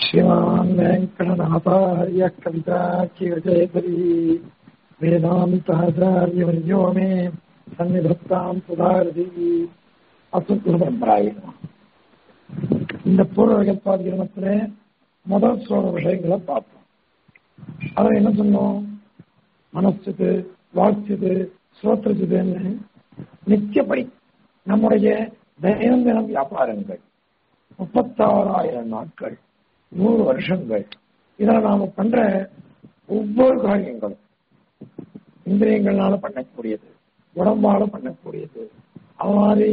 श्रीमान् वेङ्कटनाथार्य कविताचिरचेतरी वेदान्ताचार्यवर्यो मे सन्निधत्ताम् सुधारதி அசுகுருபரம்பராய இந்த பூர்வ விகல்பாதிகரணத்துல முதல் சோழ விஷயங்களை பார்த்தோம் அதில் என்ன சொன்னோம் மனசுது வாக்குது சோத்திரச்சுதுன்னு நித்தியப்படி நம்முடைய தைனந்தினம் வியாபாரங்கள் முப்பத்தாறாயிரம் நாட்கள் நூறு வருஷங்கள் இதில் நாம பண்ற ஒவ்வொரு காரியங்களும் இந்திரியங்கள்னால பண்ணக்கூடியது உடம்பால பண்ணக்கூடியது அது மாதிரி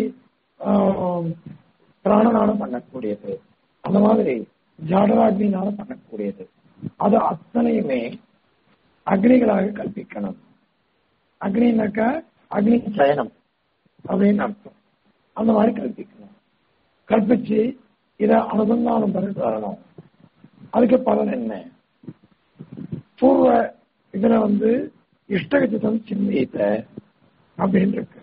பிராணனால பண்ணக்கூடியது அந்த மாதிரி ஜாடராக்னினால பண்ணக்கூடியது அது அத்தனையுமே அக்னிகளாக கல்பிக்கணும் அக்னினாக்கா அக்னி சயனம் அப்படின்னு அர்த்தம் அந்த மாதிரி கல்பிக்கணும் கல்பிச்சு இதை அனுசந்தானம் பண்ணி வரணும் அதுக்கு பலன் என்ன பூர்வ இதுல வந்து இஷ்டகச்சிதம் சிந்தித்த அப்படின்னு இருக்கு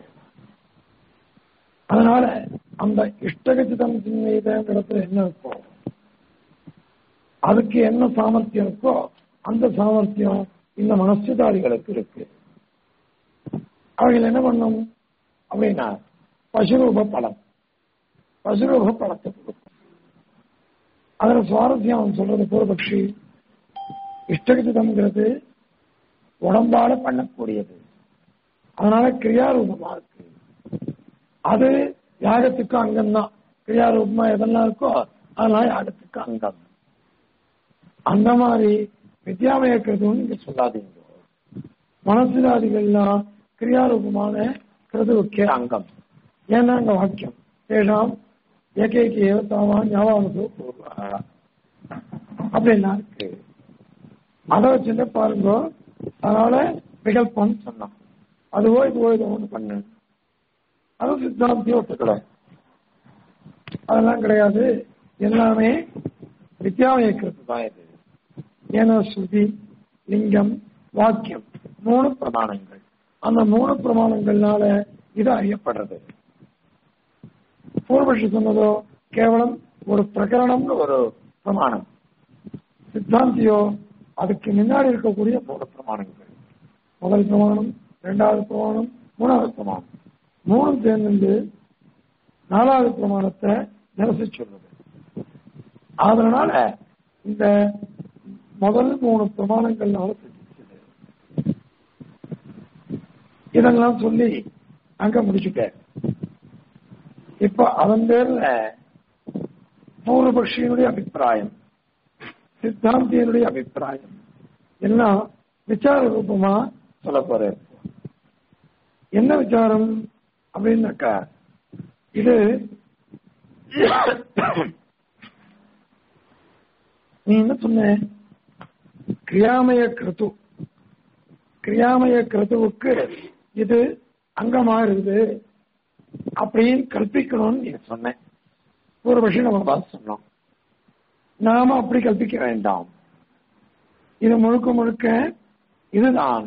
அதனால அந்த இஷ்டகச்சிதம் சிந்தித்த இடத்துல என்ன இருக்கும் அதுக்கு என்ன சாமர்த்தியம் இருக்கோ அந்த சாமர்த்தியம் இந்த மனசுதாரிகளுக்கு இருக்கு அவர்கள் என்ன பண்ணும் அப்படின்னா பசுரூப பலம் பசுரூப பலத்தை கொடுக்கும் அதுல சுவாரஸ்யம் அவன் சொல்றது பூர்வபக்ஷி இஷ்டகச்சிதம்ங்கிறது உடம்பால பண்ணக்கூடியது அதனால கிரியாரூபமா இருக்கு அது யாகத்துக்கு அங்கம்தான் கிரியாரூபமா எதெல்லாம் இருக்கோ அதனால யாகத்துக்கு அங்கம் அந்த மாதிரி வித்யாமய கிருதுன்னு நீங்க சொல்லாதீங்க மனசிலாதிகள்லாம் கிரியாரூபமான கிருதுவுக்கே அங்கம் ஏன்னா இந்த வாக்கியம் ஏழாம் ஏகைக்கு ஏவத்தாவா ஞாபகம் அப்படின்னா இருக்கு அதை வச்சுட்டு பாருங்க அதனால விகல்பம் சொன்னான் அதுவோ இதுவோ இதோ ஒன்று பண்ணு அது சித்தாந்தியும் ஒத்துக்கல அதெல்லாம் கிடையாது எல்லாமே வித்யாமயக்கிறது தான் இது ஏன்னா ஸ்ருதி லிங்கம் வாக்கியம் மூணு பிரமாணங்கள் அந்த மூணு பிரமாணங்கள்னால இது அறியப்படுறது பூர்வபட்சி சொன்னதோ கேவலம் ஒரு பிரகரணம்னு ஒரு பிரமாணம் சித்தாந்தியோ அதுக்கு முன்னாடி இருக்கக்கூடிய மூணு பிரமாணங்கள் முதல் பிரமாணம் இரண்டாவது பிரமாணம் மூணாவது பிரமாணம் மூணு சேர்ந்து நாலாவது பிரமாணத்தை நிரசி சொல்றது அதனால இந்த முதல் மூணு பிரமாணங்கள்னால சித்திச்சது இதெல்லாம் சொல்லி அங்க முடிச்சுட்டேன் இப்ப அதன் பேர்ல பூர்வபக்ஷியினுடைய அபிப்பிராயம் சித்தாந்தியனுடைய அபிப்பிராயம் எல்லாம் விசார ரூபமா சொல்ல போற என்ன விசாரம் அப்படின்னாக்கா இது நீ என்ன சொன்ன கிரியாமய கிருத்து கிரியாமய கிருத்துவுக்கு இது அங்கமா இருக்குது அப்படின்னு கல்பிக்கணும்னு நீ சொன்னேன் பூர்வபட்சி நம்ம பார்த்து சொன்னோம் நாம அப்படி கல்பிக்க வேண்டாம் இது முழுக்க முழுக்க இதுதான்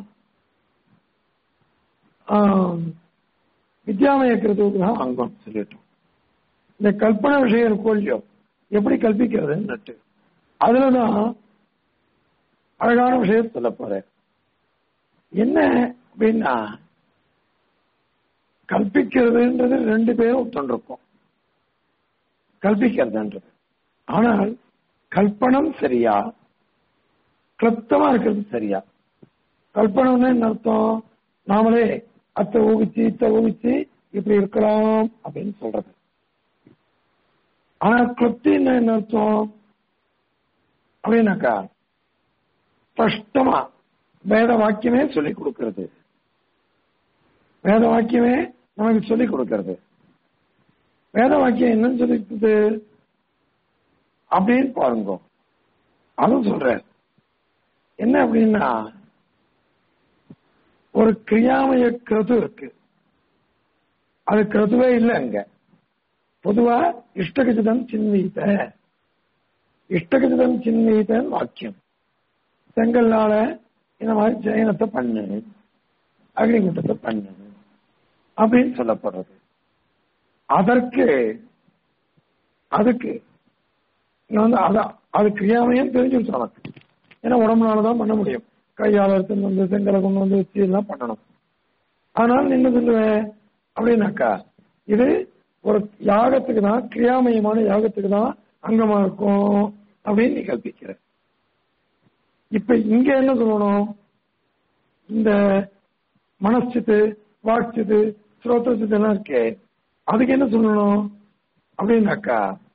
வித்யாமய கிருத்துவுக்கு தான் அங்கம் சொல்லிட்டோம் இந்த கல்பனை விஷயம் இருக்கோ இல்லையோ எப்படி கல்பிக்கிறதுன்னு அதுலதான் அழகான விஷயம் சொல்ல போறேன் என்ன அப்படின்னா கல்பிக்கிறதுன்றது ரெண்டு பேரும் ஒத்துருக்கும் கல்பிக்கிறதுன்றது ஆனால் கல்பனம் சரியா கிளப்தமா இருக்கிறது சரியா கல்பனம்னு என்ன அர்த்தம் நாமளே அத்தை ஊகிச்சு இத்த ஊகிச்சு இப்படி இருக்கலாம் அப்படின்னு சொல்றது ஆனா கிளப்தின்னு என்ன அர்த்தம் அப்படின்னாக்கா ஸ்பஷ்டமா வேத வாக்கியமே சொல்லிக் கொடுக்கிறது வேத வாக்கியமே நமக்கு சொல்லிக் கொடுக்கிறது வேத வாக்கியம் என்னன்னு சொல்லிக்குது அப்படின்னு பாருங்க அதுவும் சொல்ற என்ன அப்படின்னா ஒரு கிரியாமய கிரது இருக்கு அது கிரதுவே இல்லை அங்க பொதுவா இஷ்டகஜிதம் சின்வீத இஷ்டகஜிதம் சின்வீதன் வாக்கியம் செங்கல்னால இந்த மாதிரி ஜெயனத்தை பண்ணு அக்னிகுட்டத்தை பண்ணு அப்படின்னு சொல்லப்படுறது அதற்கு அதுக்கு இங்க வந்து அதான் அது கிரியாமையும் தெரிஞ்சிருச்சு நமக்கு ஏன்னா உடம்புனாலதான் பண்ண முடியும் கையால எடுத்துன்னு வந்து செங்கலை கொண்டு வந்து வச்சு எல்லாம் பண்ணணும் அதனால நீ என்ன சொல்லுவேன் அப்படின்னாக்கா இது ஒரு யாகத்துக்கு தான் கிரியாமயமான யாகத்துக்கு தான் அங்கமா இருக்கும் அப்படின்னு நீ கல்பிக்கிற இப்ப இங்க என்ன சொல்லணும் இந்த மனசித்து வாட்சித்து ஸ்ரோத்திரத்து எல்லாம் இருக்கே அதுக்கு என்ன சொல்லணும் அப்படின்னாக்கா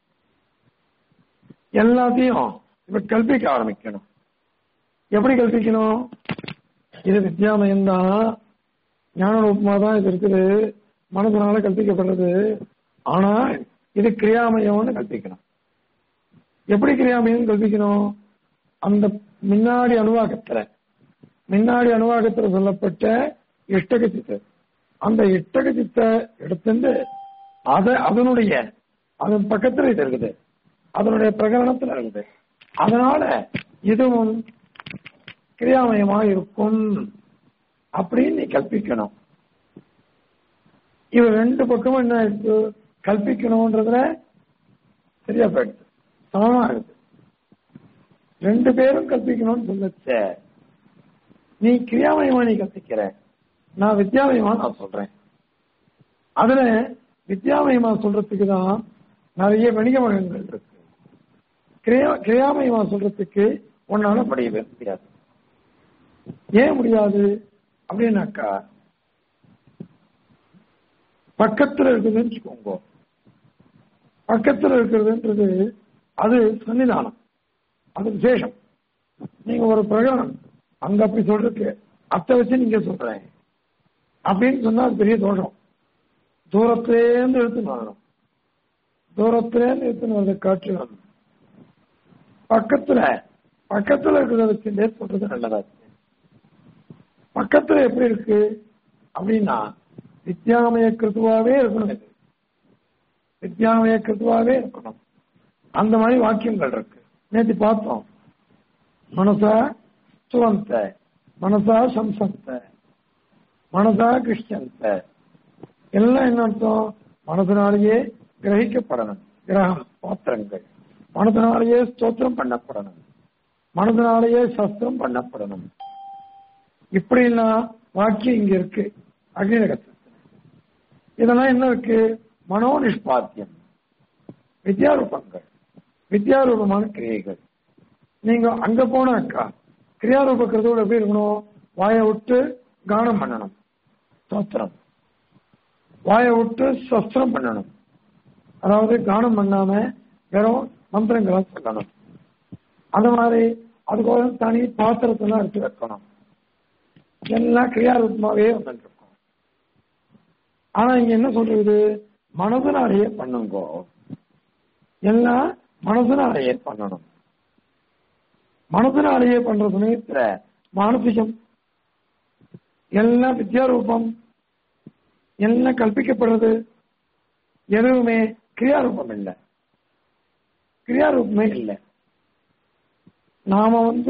எல்லாத்தையும் இப்ப கல்பிக்க ஆரம்பிக்கணும் எப்படி கல்பிக்கணும் இது வித்யாமயம் தான் ஞான ரூபமா தான் இது இருக்குது மனதனால கல்பிக்கப்படுறது ஆனா இது கிரியாமயம்னு கல்பிக்கணும் எப்படி கிரியாமயம் கல்பிக்கணும் அந்த முன்னாடி அணுவாக்கத்துல முன்னாடி அணுவாக்கத்துல சொல்லப்பட்ட இஷ்டக சித்து அந்த இஷ்டக சித்தை எடுத்துட்டு அத அதனுடைய அதன் பக்கத்துல இது இருக்குது அதனுடைய பிரகரணத்துல இருக்குது அதனால இதுவும் கிரியாமயமா இருக்கும் அப்படின்னு நீ கல்பிக்கணும் இவ ரெண்டு பக்கமும் என்ன இருக்கு கல்பிக்கணும்ன்றதுல சரியா போயிடுது சமமா இருக்குது ரெண்டு பேரும் கற்பிக்கணும்னு சொல்லச்ச நீ கிரியாமயமா நீ கற்பிக்கிற நான் வித்யாமயமா நான் சொல்றேன் அதுல வித்யாமயமா சொல்றதுக்கு தான் நிறைய வணிக வழங்கங்கள் இருக்கு கிரியா கிரியாமயமா சொல்றதுக்கு உன்னால முடியவே முடியாது ஏன் முடியாது அப்படின்னாக்கா பக்கத்துல இருக்குதுன்னு வச்சுக்கோங்க பக்கத்துல இருக்கிறதுன்றது அது சன்னிதானம் அது விசேஷம் நீங்க ஒரு பிரகடனம் அங்க அப்படி சொல்றதுக்கு அத்தை வச்சு நீங்க சொல்றேன் அப்படின்னு சொன்னா அது பெரிய தோஷம் தூரத்திலேருந்து எடுத்துன்னு வரணும் தூரத்திலேருந்து எடுத்துன்னு வரதை காட்சி வரணும் பக்கத்துல பக்கத்துல இருக்கிறத வச்சுட்டே சொல்றது நல்லதா இருக்கு பக்கத்துல எப்படி இருக்கு அப்படின்னா வித்யாமய கிருத்துவாவே இருக்கணும் இது வித்யாமய கிருத்துவாவே இருக்கணும் அந்த மாதிரி வாக்கியங்கள் இருக்கு நேற்று பார்த்தோம் மனசா சுவந்த மனசா சம்சந்த மனசா கிருஷ்ணந்த எல்லாம் என்ன அர்த்தம் மனசனாலேயே கிரகிக்கப்படணும் கிரகம் பாத்திரங்கள் மனதனாலேயே ஸ்தோத்திரம் பண்ணப்படணும் மனதனாலேயே சஸ்திரம் பண்ணப்படணும் இப்படிலாம் வாக்கியம் இங்க இருக்கு அக்னிநகத்தில் இதெல்லாம் என்ன இருக்கு மனோ நிஷ்பாத்தியம் வித்யாரூபங்கள் வித்யாரூபமான கிரியைகள் நீங்க அங்க போனாக்கா கிரியாரூப கிருதோட எப்படி இருக்கணும் வாயை விட்டு கானம் பண்ணணும் ஸ்தோத்திரம் வாயை விட்டு சஸ்திரம் பண்ணணும் அதாவது கானம் பண்ணாம வெறும் மந்திரங்களை சொல்லணும் அந்த மாதிரி அதுக்கோசம் தனி பாத்திரத்தெல்லாம் எடுத்து வைக்கணும் எல்லாம் கிரியாரூபமாவே வந்துட்டு இருக்கும் ஆனா இங்க என்ன சொல்றது மனதனாலேயே பண்ணுங்கோ எல்லாம் மனதனாலேயே பண்ணணும் மனதனாலேயே பண்ற சமயத்துல மானசிகம் எல்லாம் வித்யாரூபம் எல்லாம் கல்பிக்கப்படுறது எதுவுமே கிரியாரூபம் இல்லை கிரியாரூபமே இல்லை நாம வந்து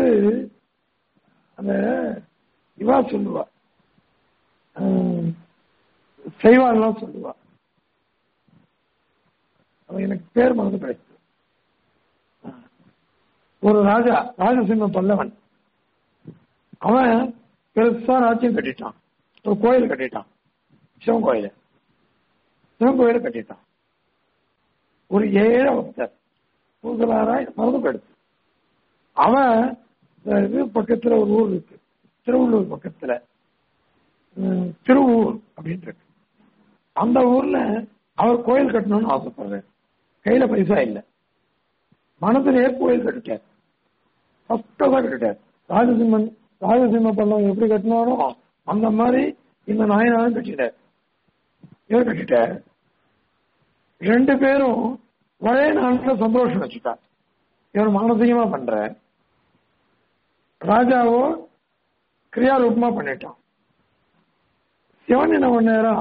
அந்த இவா சொல்லுவா ஆஹ், செய்வாள்லாம் சொல்லுவா அவ எனக்கு பேர் மறந்து போயிடுச்சு ஒரு ராஜா ராஜசிம்ம பல்லவன் அவன் பெருசா ராஜ்யம் கட்டிட்டான் ஒரு கோயில் கட்டிட்டான் சிவன் கோயில சிவன் கோயில கட்டிட்டான் ஒரு ஏழை பக்தர் பூசலாராய் மறந்து போயிடுச்சு அவன் இந்த இது பக்கத்துல ஒரு ஊர் இருக்கு திருவள்ளூர் பக்கத்துல உம், திருவூர் அப்படின்னு இருக்கு அந்த ஊர்ல அவர் கோயில் கட்டணும்னு ஆசைப்படுறாரு கையில பைசா இல்ல மனதிலேயே கோயில் கட்டிட்டார் ஃபர்ஸ்டா கட்டிட்டார் ராஜசிம்மன் ராஜசிம்ம பள்ளம் எப்படி கட்டினாரோ அந்த மாதிரி இந்த நாயனாரும் கட்டிட்டார் இவர் கட்டிட்டார் ரெண்டு பேரும் ஒரே நாள்ல சந்தோஷம் வச்சுட்டார் இவர் மானசீகமா பண்ற ராஜாவோ கிரியாரூபமா பண்ணிட்டான் சிவன் என்ன பண்ணாரா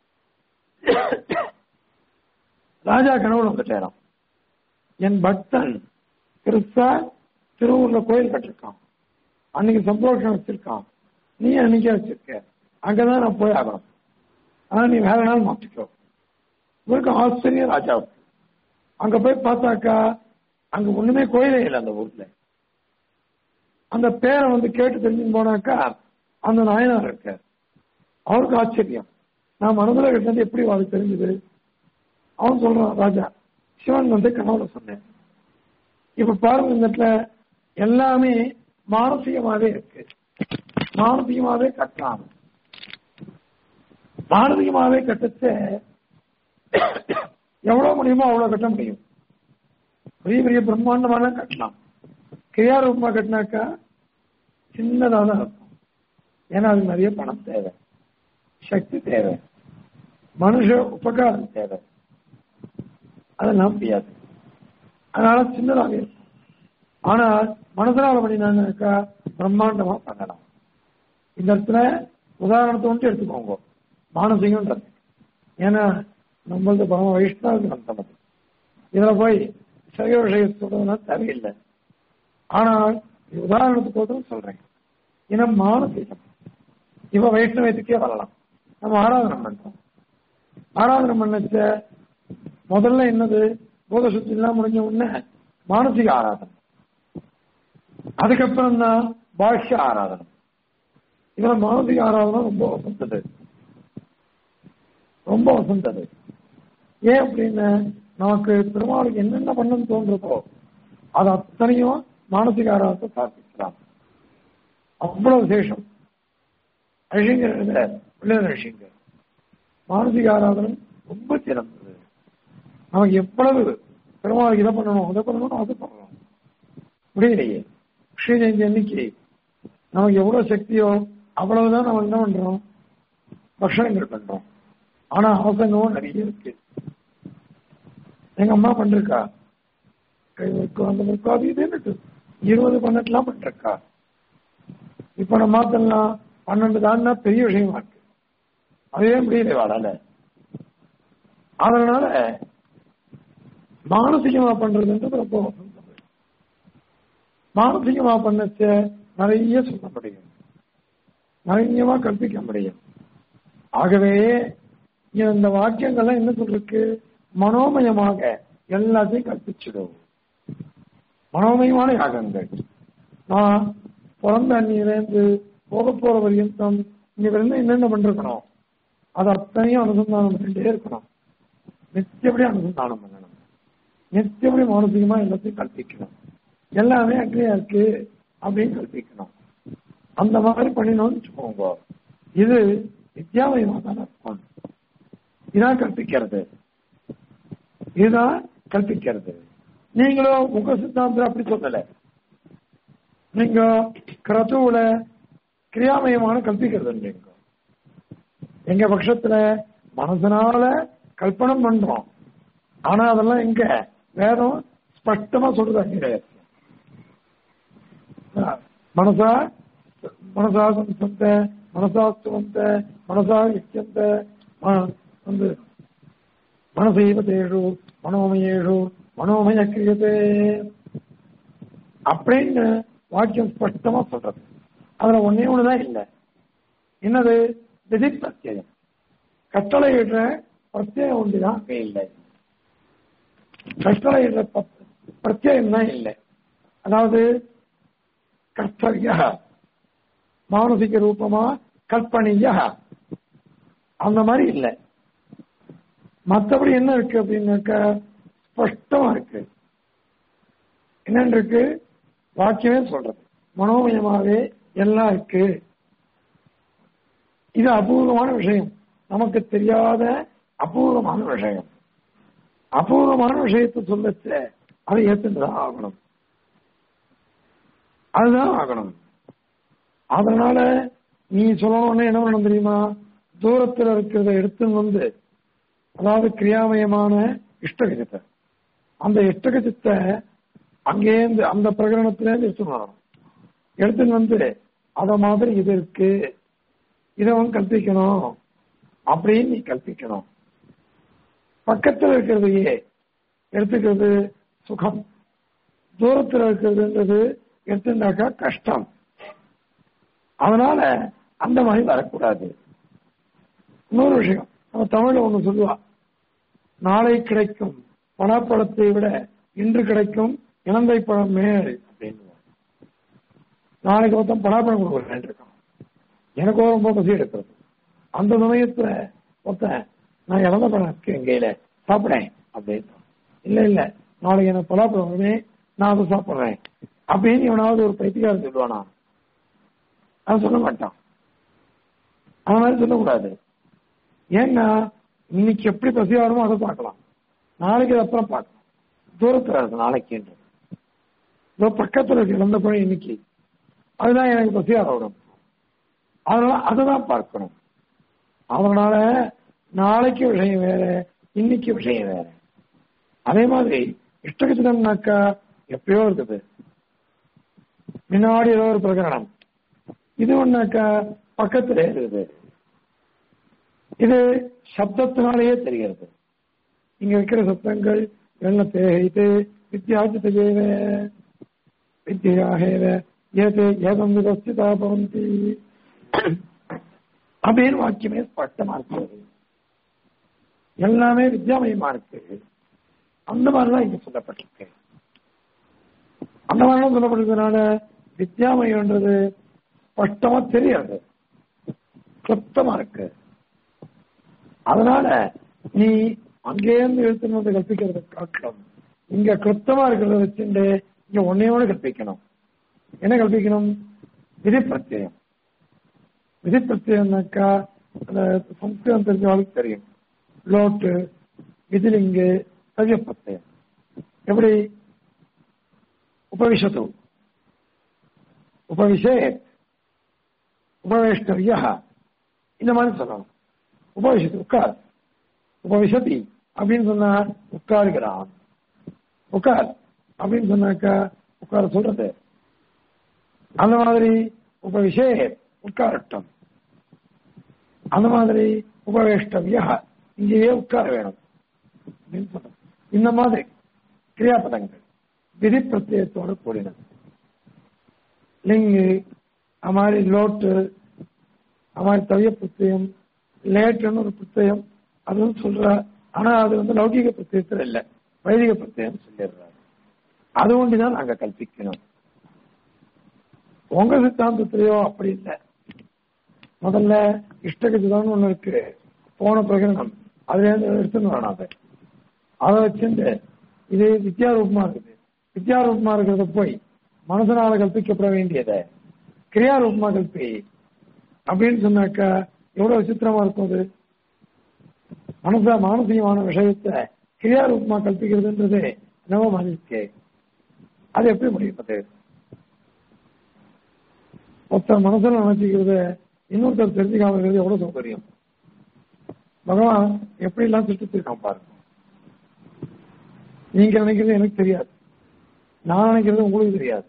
ராஜா கனவுல வந்துட்டாராம் என் பக்தன் பெருசா திருவூர்ல கோயில் கட்டிருக்கான் அன்னைக்கு சந்தோஷம் வச்சிருக்கான் நீ அன்னைக்கே வச்சிருக்க அங்கதான் நான் போய் ஆகணும் ஆனா நீ வேற நாள் மாத்திக்கோ இவருக்கு ஆச்சரியம் ராஜாவுக்கு அங்க போய் பார்த்தாக்கா அங்க ஒண்ணுமே கோயிலே இல்லை அந்த ஊர்ல அந்த பேரை வந்து கேட்டு தெரிஞ்சு போனாக்கா அந்த நாயனார் இருக்கார் அவருக்கு ஆச்சரியம் நான் மனதில் கிட்டது எப்படி அவருக்கு தெரிஞ்சது அவன் சொல்றான் ராஜா சிவன் வந்து கனவுல சொன்னேன் இப்ப பாருங்க இந்த இடத்துல எல்லாமே மானசீகமாவே இருக்கு மானசீகமாவே கட்டலாம் மானசீகமாவே கட்டச்ச எவ்வளவு முடியுமோ அவ்வளவு கட்ட முடியும் பெரிய பெரிய பிரம்மாண்டமான கட்டலாம் கிரியாரூபமா கட்டினாக்கா சின்னதா தான் இருக்கும் ஏன்னா அது நிறைய பணம் தேவை சக்தி தேவை மனுஷ உபகாரம் தேவை அதெல்லாம் முடியாது அதனால சின்னதாக இருக்கும் ஆனால் மனசனால பண்ணினாக்கா பிரம்மாண்டமா பண்ணலாம் இந்த இடத்துல உதாரணத்தை மட்டும் எடுத்துக்கோங்க மானசீகம்ன்றது ஏன்னா நம்மளது பரம வைஷ்ணவ கிரந்தம் அது இதுல போய் சைவ விஷயம் சொல்றதுனா தேவையில்லை ஆனால் இது உதாரணத்துக்கு சொல்றேன் ஏன்னா மானசீகம் இவ வைஷ்ணவத்துக்கே வரலாம் நம்ம ஆராதனை பண்றோம் ஆராதனை பண்ணச்ச முதல்ல என்னது போத சுத்தி எல்லாம் முடிஞ்ச உடனே மானசிக ஆராதனை அதுக்கப்புறம் தான் பாஷ்ய ஆராதனை இதுல மானசிக ஆராதனை ரொம்ப வசந்தது ரொம்ப வசந்தது ஏன் அப்படின்னு நமக்கு பெருமாளுக்கு என்னென்ன பண்ணணும்னு தோன்றதோ அது அத்தனையும் மானசிக ஆராதத்தை சாதிக்கலாம் அவ்வளவு விசேஷம் ரிஷிங்கர் பிள்ளைகள் ரிஷிங்கர் மானசிக ஆராதனை ரொம்ப சிறந்தது நமக்கு எவ்வளவு பெருமாளுக்கு இதை பண்ணணும் அதை பண்ணணும் அதை பண்ணணும் முடியலையே ஸ்ரீ ஜெயந்தி அன்னைக்கு நமக்கு எவ்வளவு சக்தியோ அவ்வளவுதான் நம்ம என்ன பண்றோம் பக்ஷணங்கள் பண்றோம் ஆனா அவசரமும் நிறைய இருக்கு எங்க அம்மா பண்ணிருக்கா அந்த முக்காது இது இருபது பன்னெண்டுலாம் பண்ணிருக்கா இப்ப நம்ம மாத்தலாம் பன்னெண்டு தான்னா பெரிய விஷயமா இருக்கு அதே முடியல வாழல அதனால மானசீகமா பண்றதுன்றது ரொம்ப வசந்தது மானசீகமா பண்ணச்ச நிறைய சொல்ல முடியும் நிறையமா கற்பிக்க முடியும் ஆகவே இந்த வாக்கியங்கள்லாம் என்ன சொல்றதுக்கு மனோமயமாக எல்லாத்தையும் கற்பிச்சிடும் மனோமயமான யாகங்கள் நான் பிறந்த அந்நியிலேருந்து போக போற வரையும் இங்க இருந்து என்னென்ன பண்றக்கணும் அது அத்தனையும் அனுசந்தானம் பண்ணிட்டே இருக்கணும் நித்தியப்படி அனுசந்தானம் பண்ணணும் நித்தியப்படி மானசீகமா எல்லாத்தையும் கற்பிக்கணும் எல்லாமே அக்னியா இருக்கு அப்படின்னு கற்பிக்கணும் அந்த மாதிரி பண்ணினோம்னு வச்சுக்கோங்க இது வித்யாமயமா தான் இருக்கும் இதான் கற்பிக்கிறது இதுதான் கற்பிக்கிறது நீங்களும் உங்க சித்தாந்தம் அப்படி சொல்லல நீங்க கிரத்துவுல கிரியாமயமான கற்பிக்கிறது நீங்க எங்க பட்சத்துல மனசனால கல்பனம் பண்றோம் ஆனா அதெல்லாம் எங்க வேதம் ஸ்பஷ்டமா சொல்றது அங்கே மனசா மனசா சந்த மனசா சுவந்த மனசா யுக்கியந்த வந்து மனசைவ தேஷு மனோமயேஷு மனோமய கிரியதே அப்படின்னு வாக்கியம் ஸ்பஷ்டமா சொல்றது அதுல ஒன்னே ஒண்ணுதான் இல்லை என்னது விதி பிரத்யம் கட்டளையிடுற பிரத்யேகம் ஒன்றுதான் அங்கே இல்லை கட்டளையிடுற பிரத்யேகம் தான் இல்லை அதாவது கர்த்தவிய மானசிக ரூபமா கற்பனைய அந்த மாதிரி இல்லை மற்றபடி என்ன இருக்கு அப்படின்னாக்க ஸ்பஷ்டமா இருக்கு என்னன்னு இருக்கு வாக்கியமே சொல்றது மனோமயமாவே எல்லாம் இருக்கு இது அபூர்வமான விஷயம் நமக்கு தெரியாத அபூர்வமான விஷயம் அபூர்வமான விஷயத்தை சொல்லச்ச அதை ஏத்துட்டுதான் ஆகணும் அதுதான் ஆகணும் அதனால நீ சொல்லணும்னு என்ன பண்ணணும் தெரியுமா தூரத்தில் இருக்கிறத எடுத்து வந்து அதாவது கிரியாமயமான இஷ்டகஜத்தை அந்த இஷ்டகஜத்தை அங்கேருந்து அந்த பிரகரணத்திலேருந்து எடுத்துன்னு வரணும் எடுத்துன்னு வந்து அத மாதிரி இது இருக்கு இதை வந்து கற்பிக்கணும் அப்படின்னு நீ கற்பிக்கணும் பக்கத்தில் இருக்கிறதையே எடுத்துக்கிறது சுகம் தூரத்தில் இருக்கிறதுன்றது எடுத்துட்டாக்கா கஷ்டம் அதனால அந்த மாதிரி வரக்கூடாது இன்னொரு விஷயம் நம்ம தமிழ்ல ஒண்ணு சொல்லுவா நாளை கிடைக்கும் பணப்பழத்தை விட இன்று கிடைக்கும் இளந்தை பழம் மேல் அப்படின்னு நாளைக்கு ஒருத்தன் பலாப்பழம் கொடுக்குறேன் இருக்கான் எனக்கு ரொம்ப பசி எடுக்கிறது அந்த சமயத்துல ஒருத்தன் நான் இழந்த பழம் இருக்கு என் கையில சாப்பிடேன் அப்படின்னு இல்ல இல்ல நாளைக்கு எனக்கு பலாப்பழம் வருமே நான் அதை சாப்பிடுறேன் அப்படின்னு இவனாவது ஒரு பைத்தியக்காரன் சொல்லுவானா அவன் சொல்ல மாட்டான் அவன் மாதிரி சொல்லக்கூடாது ஏன்னா இன்னைக்கு எப்படி பசி வருமோ அதை பார்க்கலாம் நாளைக்கு அது அப்புறம் பார்க்கலாம் தூரத்துல இருக்கு நாளைக்குன்றது இதோ பக்கத்துல இருக்கு இழந்த பழம் இன்னைக்கு அதுதான் எனக்கு பசியார விடும் அதனால அதை தான் பார்க்கணும் அதனால நாளைக்கு விஷயம் வேற இன்னைக்கு விஷயம் வேற அதே மாதிரி இஷ்டகச்சிதம்னாக்கா எப்பயோ இருக்குது முன்னாடி ஏதோ ஒரு பிரகரணம் இது ஒன்னாக்கா பக்கத்திலே இருக்குது இது சப்தத்தினாலேயே தெரிகிறது இங்க வைக்கிற சப்தங்கள் வெள்ள தேகைத்து வித்தியாசித்த ஜெயவ வித்தியாகேவ ஏதே ஏதம் விதஸ்திதா பவந்தி அப்படின்னு வாக்கியமே ஸ்பஷ்டமா இருக்கிறது எல்லாமே வித்யாமயமா இருக்கு அந்த மாதிரிதான் இங்க சொல்லப்பட்டிருக்கு அந்த மாதிரிலாம் சொல்லப்பட்டிருக்கிறதுனால வித்யாமயம்ன்றது ஸ்பஷ்டமா தெரியாது கிளப்தமா இருக்கு அதனால நீ அங்கேயிருந்து எழுத்துன்னு வந்து கற்பிக்கிறத காட்டணும் இங்க கிளப்தமா இருக்கிறத வச்சுட்டு இங்க ஒன்னையோட கற்பிக்கணும் என்ன கற்பிக்கணும் விதி பிரத்யம் விதி பிரத்யம்னாக்கா அந்த சம்ஸ்கிருதம் தெரிஞ்சவங்களுக்கு தெரியும் லோட்டு விதிலிங்கு சவிய பிரத்யம் எப்படி உபவிஷத்து உபவிஷே உபவேஷ்டவியா இந்த மாதிரி சொல்லணும் உபவிஷத்து உட்கார் உபவிஷதி அப்படின்னு சொன்னா உட்காருகிறான் உட்கார் அப்படின்னு சொன்னாக்கா உட்கார சொல்றது அந்த மாதிரி உபவிஷே உட்காரட்டும் அந்த மாதிரி உபவேஷ்டவியா இங்கேயே உட்கார வேணும் அப்படின்னு சொல்றது இந்த மாதிரி கிரியாபதங்கள் விதி பிரத்யத்தோடு கூடினது லிங்கு அது மாதிரி லோட்டு அது மாதிரி தவிய பிரத்யம் லேட்டுன்னு ஒரு பிரத்யம் அதுவும் சொல்ற ஆனா அது வந்து லௌகிக பிரத்யத்தில் இல்லை வைதிக பிரத்யம் சொல்லிடுறாரு அது ஒன்றுதான் நாங்க கல்பிக்கணும் உங்க சித்தாந்தத்திலேயோ அப்படி இல்லை முதல்ல இஷ்டகஜிதான் ஒண்ணு இருக்கு போன பிரகடனம் அதுல இருந்து எடுத்துன்னு வரணும் அதை அதை வச்சுட்டு இது வித்யாரூபமா இருக்குது வித்யாரூபமா இருக்கிறத போய் மனசனால கல்பிக்கப்பட வேண்டியதை கிரியாரூபமா கல்பி அப்படின்னு சொன்னாக்கா எவ்வளவு விசித்திரமா இருக்கும் அது மனச மானசீகமான விஷயத்தை கிரியாரூபமா கல்பிக்கிறதுன்றது நவ மனிதே அது எப்படி முடியும் அது ஒருத்தர் மனசுல நினைச்சுக்கிறத இன்னொருத்தர் தெரிஞ்சுக்காம இருக்கிறது எவ்வளவு சௌகரியம் பகவான் எப்படி எல்லாம் திட்டத்திருக்கான் பாருங்க நீங்க நினைக்கிறது எனக்கு தெரியாது நான் நினைக்கிறது உங்களுக்கு தெரியாது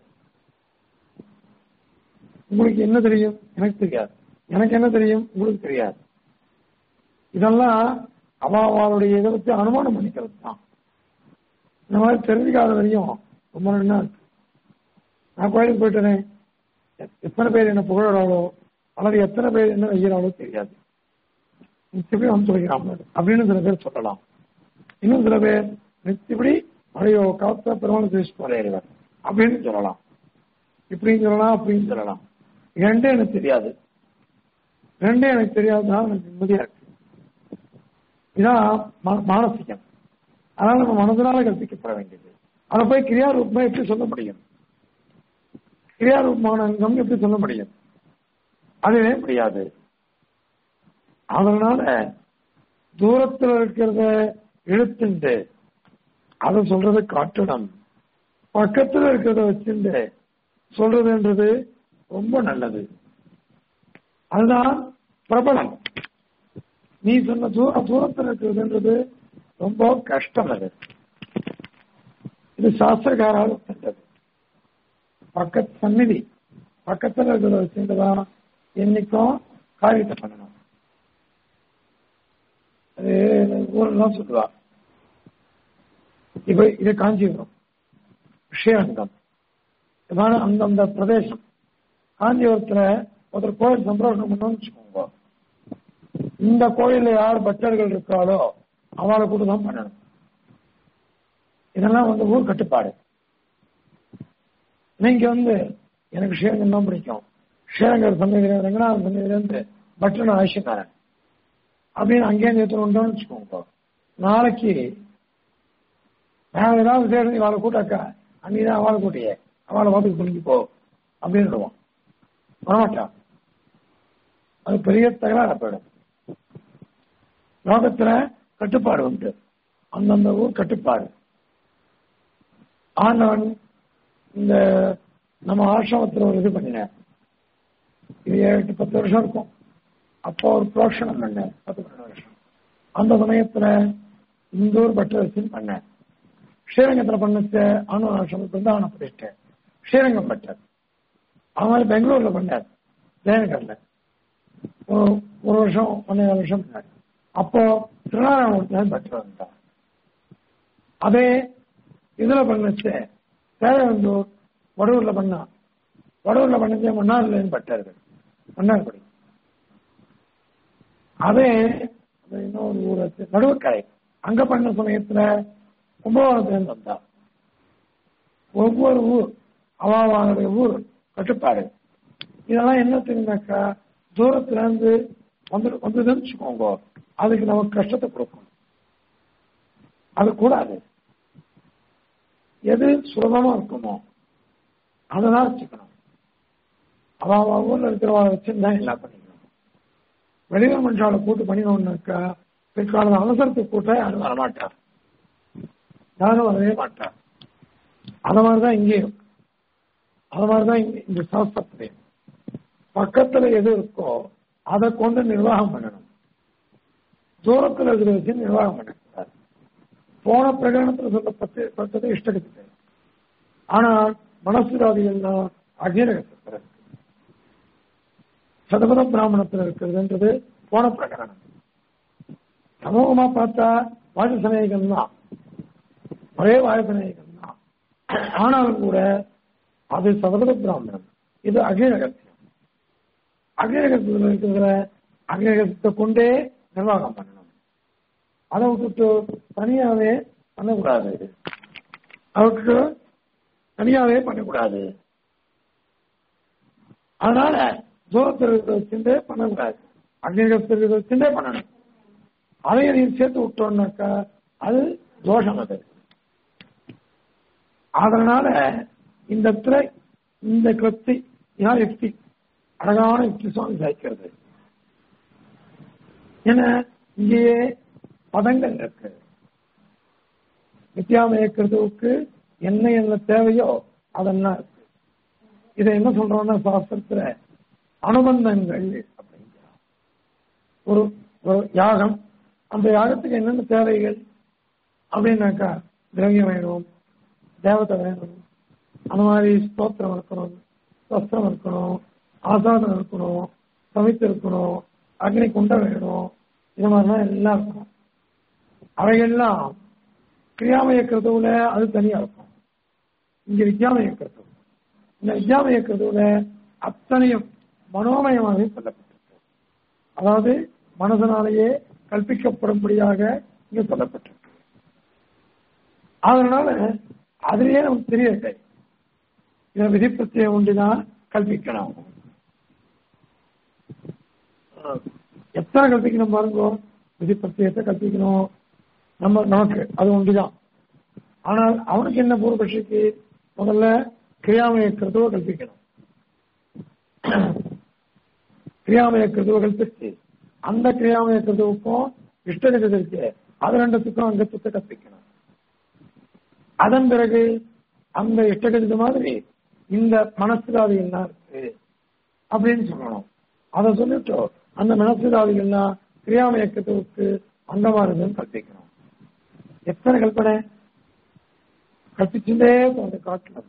உங்களுக்கு என்ன தெரியும் எனக்கு தெரியாது எனக்கு என்ன தெரியும் உங்களுக்கு தெரியாது இதெல்லாம் அவளுடைய இதை வச்சு அனுமானம் பண்ணிக்கிறது தான் இந்த மாதிரி தெரிஞ்சுக்காத வரையும் ரொம்ப நல்லா இருக்கு நான் கோயிலுக்கு போயிட்டேனே எத்தனை பேர் என்ன புகழறாளோ அல்லது எத்தனை பேர் என்ன வைக்கிறாளோ தெரியாது நிச்சயப்படி வந்து சொல்லிக்கிறான் அப்படின்னு சில பேர் சொல்லலாம் இன்னும் சில பேர் நிச்சயப்படி மழையோ காத்த பெருமான தேசிச்சு போறேன் அப்படின்னு சொல்லலாம் இப்படின்னு சொல்லலாம் அப்படின்னு சொல்லலாம் ரெண்டே எனக்கு தெரியாது ரெண்டே எனக்கு தெரியாதுதான் எனக்கு நிம்மதியா இருக்கு இதான் மானசிகம் அதனால நம்ம மனதனால கற்பிக்கப்பட வேண்டியது அதை போய் கிரியாரூபமா எப்படி சொல்ல முடியும் கிரியாரூபமான அங்கம் எப்படி சொல்ல முடியும் அதுவே முடியாது அதனால தூரத்துல இருக்கிறத இழுத்துண்டு அதை சொல்றதை காட்டணும் பக்கத்துல இருக்கிறத வச்சுட்டு சொல்றதுன்றது ரொம்ப நல்லது அதுதான் பிரபலம் நீ சொன்ன தூர தூரத்தில் இருக்கிறதுன்றது ரொம்ப கஷ்டம் அது இது சாஸ்திரக்காரால் சென்றது பக்கத்து சந்நிதி பக்கத்துல இருக்கிறத வச்சுட்டுதான் என்னைக்கும் காரியத்தை பண்ணணும் அது ஊரெல்லாம் சொல்லுவா இப்ப இது காஞ்சிபுரம் ஸ்ரீரங்கம் இதான அந்தந்த பிரதேசம் காஞ்சிபுரத்துல ஒருத்தர் கோயில் சம்பிரவேசனம் பண்ணணும்னு வச்சுக்கோங்க இந்த கோயில்ல யார் பக்தர்கள் இருக்காளோ அவளை கூட தான் பண்ணணும் இதெல்லாம் வந்து ஊர் கட்டுப்பாடு நீங்க வந்து எனக்கு ஸ்ரீரங்கம் தான் பிடிக்கும் ஸ்ரீரங்கர் சந்தையில ரங்கநாதன் சந்தையில இருந்து பட்டன் ஆயிஷக்காரன் அப்படின்னு அங்கேயே எடுத்துட்டு வச்சுக்கோங்க நாளைக்கு நான் ஏதாவது சேர்ந்து அவளை கூட்டாக்கா அன்னைக்குதான் அவளை கூட்டியே அவளை பார்த்துக்கு புரிஞ்சு போ அப்படின்னு விடுவான் வரமாட்டான் அது பெரிய தகராறு போயிடும் லோகத்துல கட்டுப்பாடு உண்டு அந்தந்த ஊர் கட்டுப்பாடு ஆண்டவன் இந்த நம்ம ஆசிரமத்தில் ஒரு இது பண்ணினேன் இது ஏழு எட்டு பத்து வருஷம் இருக்கும் அப்போ ஒரு புரோஷனம் பண்ணேன் பத்து பன்னெண்டு வருஷம் அந்த சமயத்துல இந்த ஊர் பட்டரசின் பண்ணேன் ஸ்ரீரங்கத்துல பண்ணச்ச அணு ஆசிரமத்தை வந்து அவனை படிச்சிட்டேன் ஸ்ரீரங்கம் பட்டர் அவன் பெங்களூர்ல பண்ணார் ஜெயநகர்ல ஒரு ஒரு வருஷம் ஒன்னே வருஷம் பண்ணார் அப்போ திருநாராயணத்துல பட்டர் வந்தான் அதே இதுல பண்ணச்சு சேவந்தூர் வடூர்ல பண்ணா வடூர்ல பண்ணச்சே மன்னார்ல பட்டார்கள் மன்னார்படி அதே இன்னொரு ஊர் நடுவக்கரை அங்க பண்ண சமயத்துல கும்பகோணத்துல வந்தா ஒவ்வொரு ஊர் அவாவானுடைய ஊர் கட்டுப்பாடு இதெல்லாம் என்ன தெரியுமாக்கா தூரத்துல இருந்து வந்து வந்ததுன்னு வச்சுக்கோங்க அதுக்கு நமக்கு கஷ்டத்தை கொடுக்கும் அது கூடாது எது சுலபமா இருக்குமோ அததான் வச்சுக்கணும் அவ ஊர்ல இருக்கிறவா வச்சுருந்தா எல்லாம் பண்ணிக்கணும் வெளியூர் மனுஷால கூட்டு பண்ணினோம்னாக்கா பிற்காலம் அவசரத்துக்கு கூட்ட யாரும் வரமாட்டார் யாரும் வரவே மாட்டார் அத மாதிரிதான் இங்கேயும் அது மாதிரிதான் இந்த சாஸ்திரத்திலையும் பக்கத்துல எது இருக்கோ அதை கொண்டு நிர்வாகம் பண்ணணும் தூரத்தில் இருக்கிற வச்சு நிர்வாகம் பண்ணக்கூடாது போன பிரகடனத்தில் சொல்லப்பட்டு பட்டது இஷ்டகத்து ஆனால் மனசுராதிகள்லாம் அகிரகத்தில் இருக்கு சதபத பிராமணத்தில் இருக்கிறதுன்றது போன பிரகடனம் சமூகமா பார்த்தா வாயுசனேகம் தான் ஒரே வாயுசனேகம் தான் ஆனாலும் கூட அது சதபத பிராமணம் இது அகிரகத்தியம் அகிரகத்தில் இருக்கிறதுல அகிரகத்தை கொண்டே நிர்வாகம் பண்ணணும் அதை விட்டுட்டு தனியாவே பண்ணக்கூடாது அவருக்கு தனியாவே பண்ணக்கூடாது அதனால தூரத்தில் இருக்கிற வச்சுட்டே பண்ணக்கூடாது அக்னிகத்தில் இருக்கிற வச்சுட்டே பண்ணணும் அதையும் நீ சேர்த்து விட்டோம்னாக்கா அது தோஷம் அது அதனால இந்த இடத்துல இந்த கிளப்தி இதான் யுக்தி அழகான யுக்தி சுவாமி சாய்க்கிறது ஏன்னா இங்கேயே பதங்கள் இருக்கு நித்யாமயக்கிறதுக்கு என்ன என்ன தேவையோ அதெல்லாம் இருக்கு இதை என்ன சொல்றோம்னா சாஸ்திரத்துல அனுபந்தங்கள் அப்படிங்கிற ஒரு ஒரு யாகம் அந்த யாகத்துக்கு என்னென்ன தேவைகள் அப்படின்னாக்கா திரவியம் வேணும் தேவதை வேணும் அந்த மாதிரி ஸ்தோத்திரம் இருக்கணும் வஸ்திரம் இருக்கணும் ஆசாதனம் இருக்கணும் சமைத்து இருக்கணும் அக்னி குண்டம் வேணும் இது மாதிரிலாம் எல்லாம் இருக்கும் அவைகள்லாம் கிரியாமய கிருதுவுல அது தனியா இருக்கும் இங்க வித்யாமய கிருது இந்த வித்யாமய கிருதுவுல அத்தனையும் மனோமயமாகவே சொல்லப்பட்டிருக்கு அதாவது மனதனாலேயே கல்பிக்கப்படும்படியாக இங்க சொல்லப்பட்டிருக்கு அதனால அதுலயே நமக்கு தெரியல இதை விதிப்பத்தியை ஒன்றுதான் கல்பிக்கணும் எத்தனை கல்பிக்கணும் பாருங்க விதிப்பத்தியத்தை கல்பிக்கணும் நம்ம நமக்கு அது ஒன்றுதான் ஆனால் அவனுக்கு என்ன பூர்வபட்சிக்கு முதல்ல கிரியாமய கிருத்துவ கல்பிக்கணும் கிரியாமய கிருத்துவ கல்பிச்சு அந்த கிரியாமய கிருத்துவுக்கும் இஷ்டகத்தை இருக்கு அது ரெண்டுத்துக்கும் அங்கத்துவத்தை கற்பிக்கணும் அதன் பிறகு அந்த இஷ்டகத்து மாதிரி இந்த மனசுராதி என்ன இருக்கு அப்படின்னு சொல்லணும் அதை சொல்லிட்டு அந்த மனசுராதிகள்லாம் கிரியாமயக்கத்துக்கு அந்த மாதிரி கற்பிக்கணும் எத்தனை கல்பனை கற்பிச்சுட்டே அந்த காட்டணும்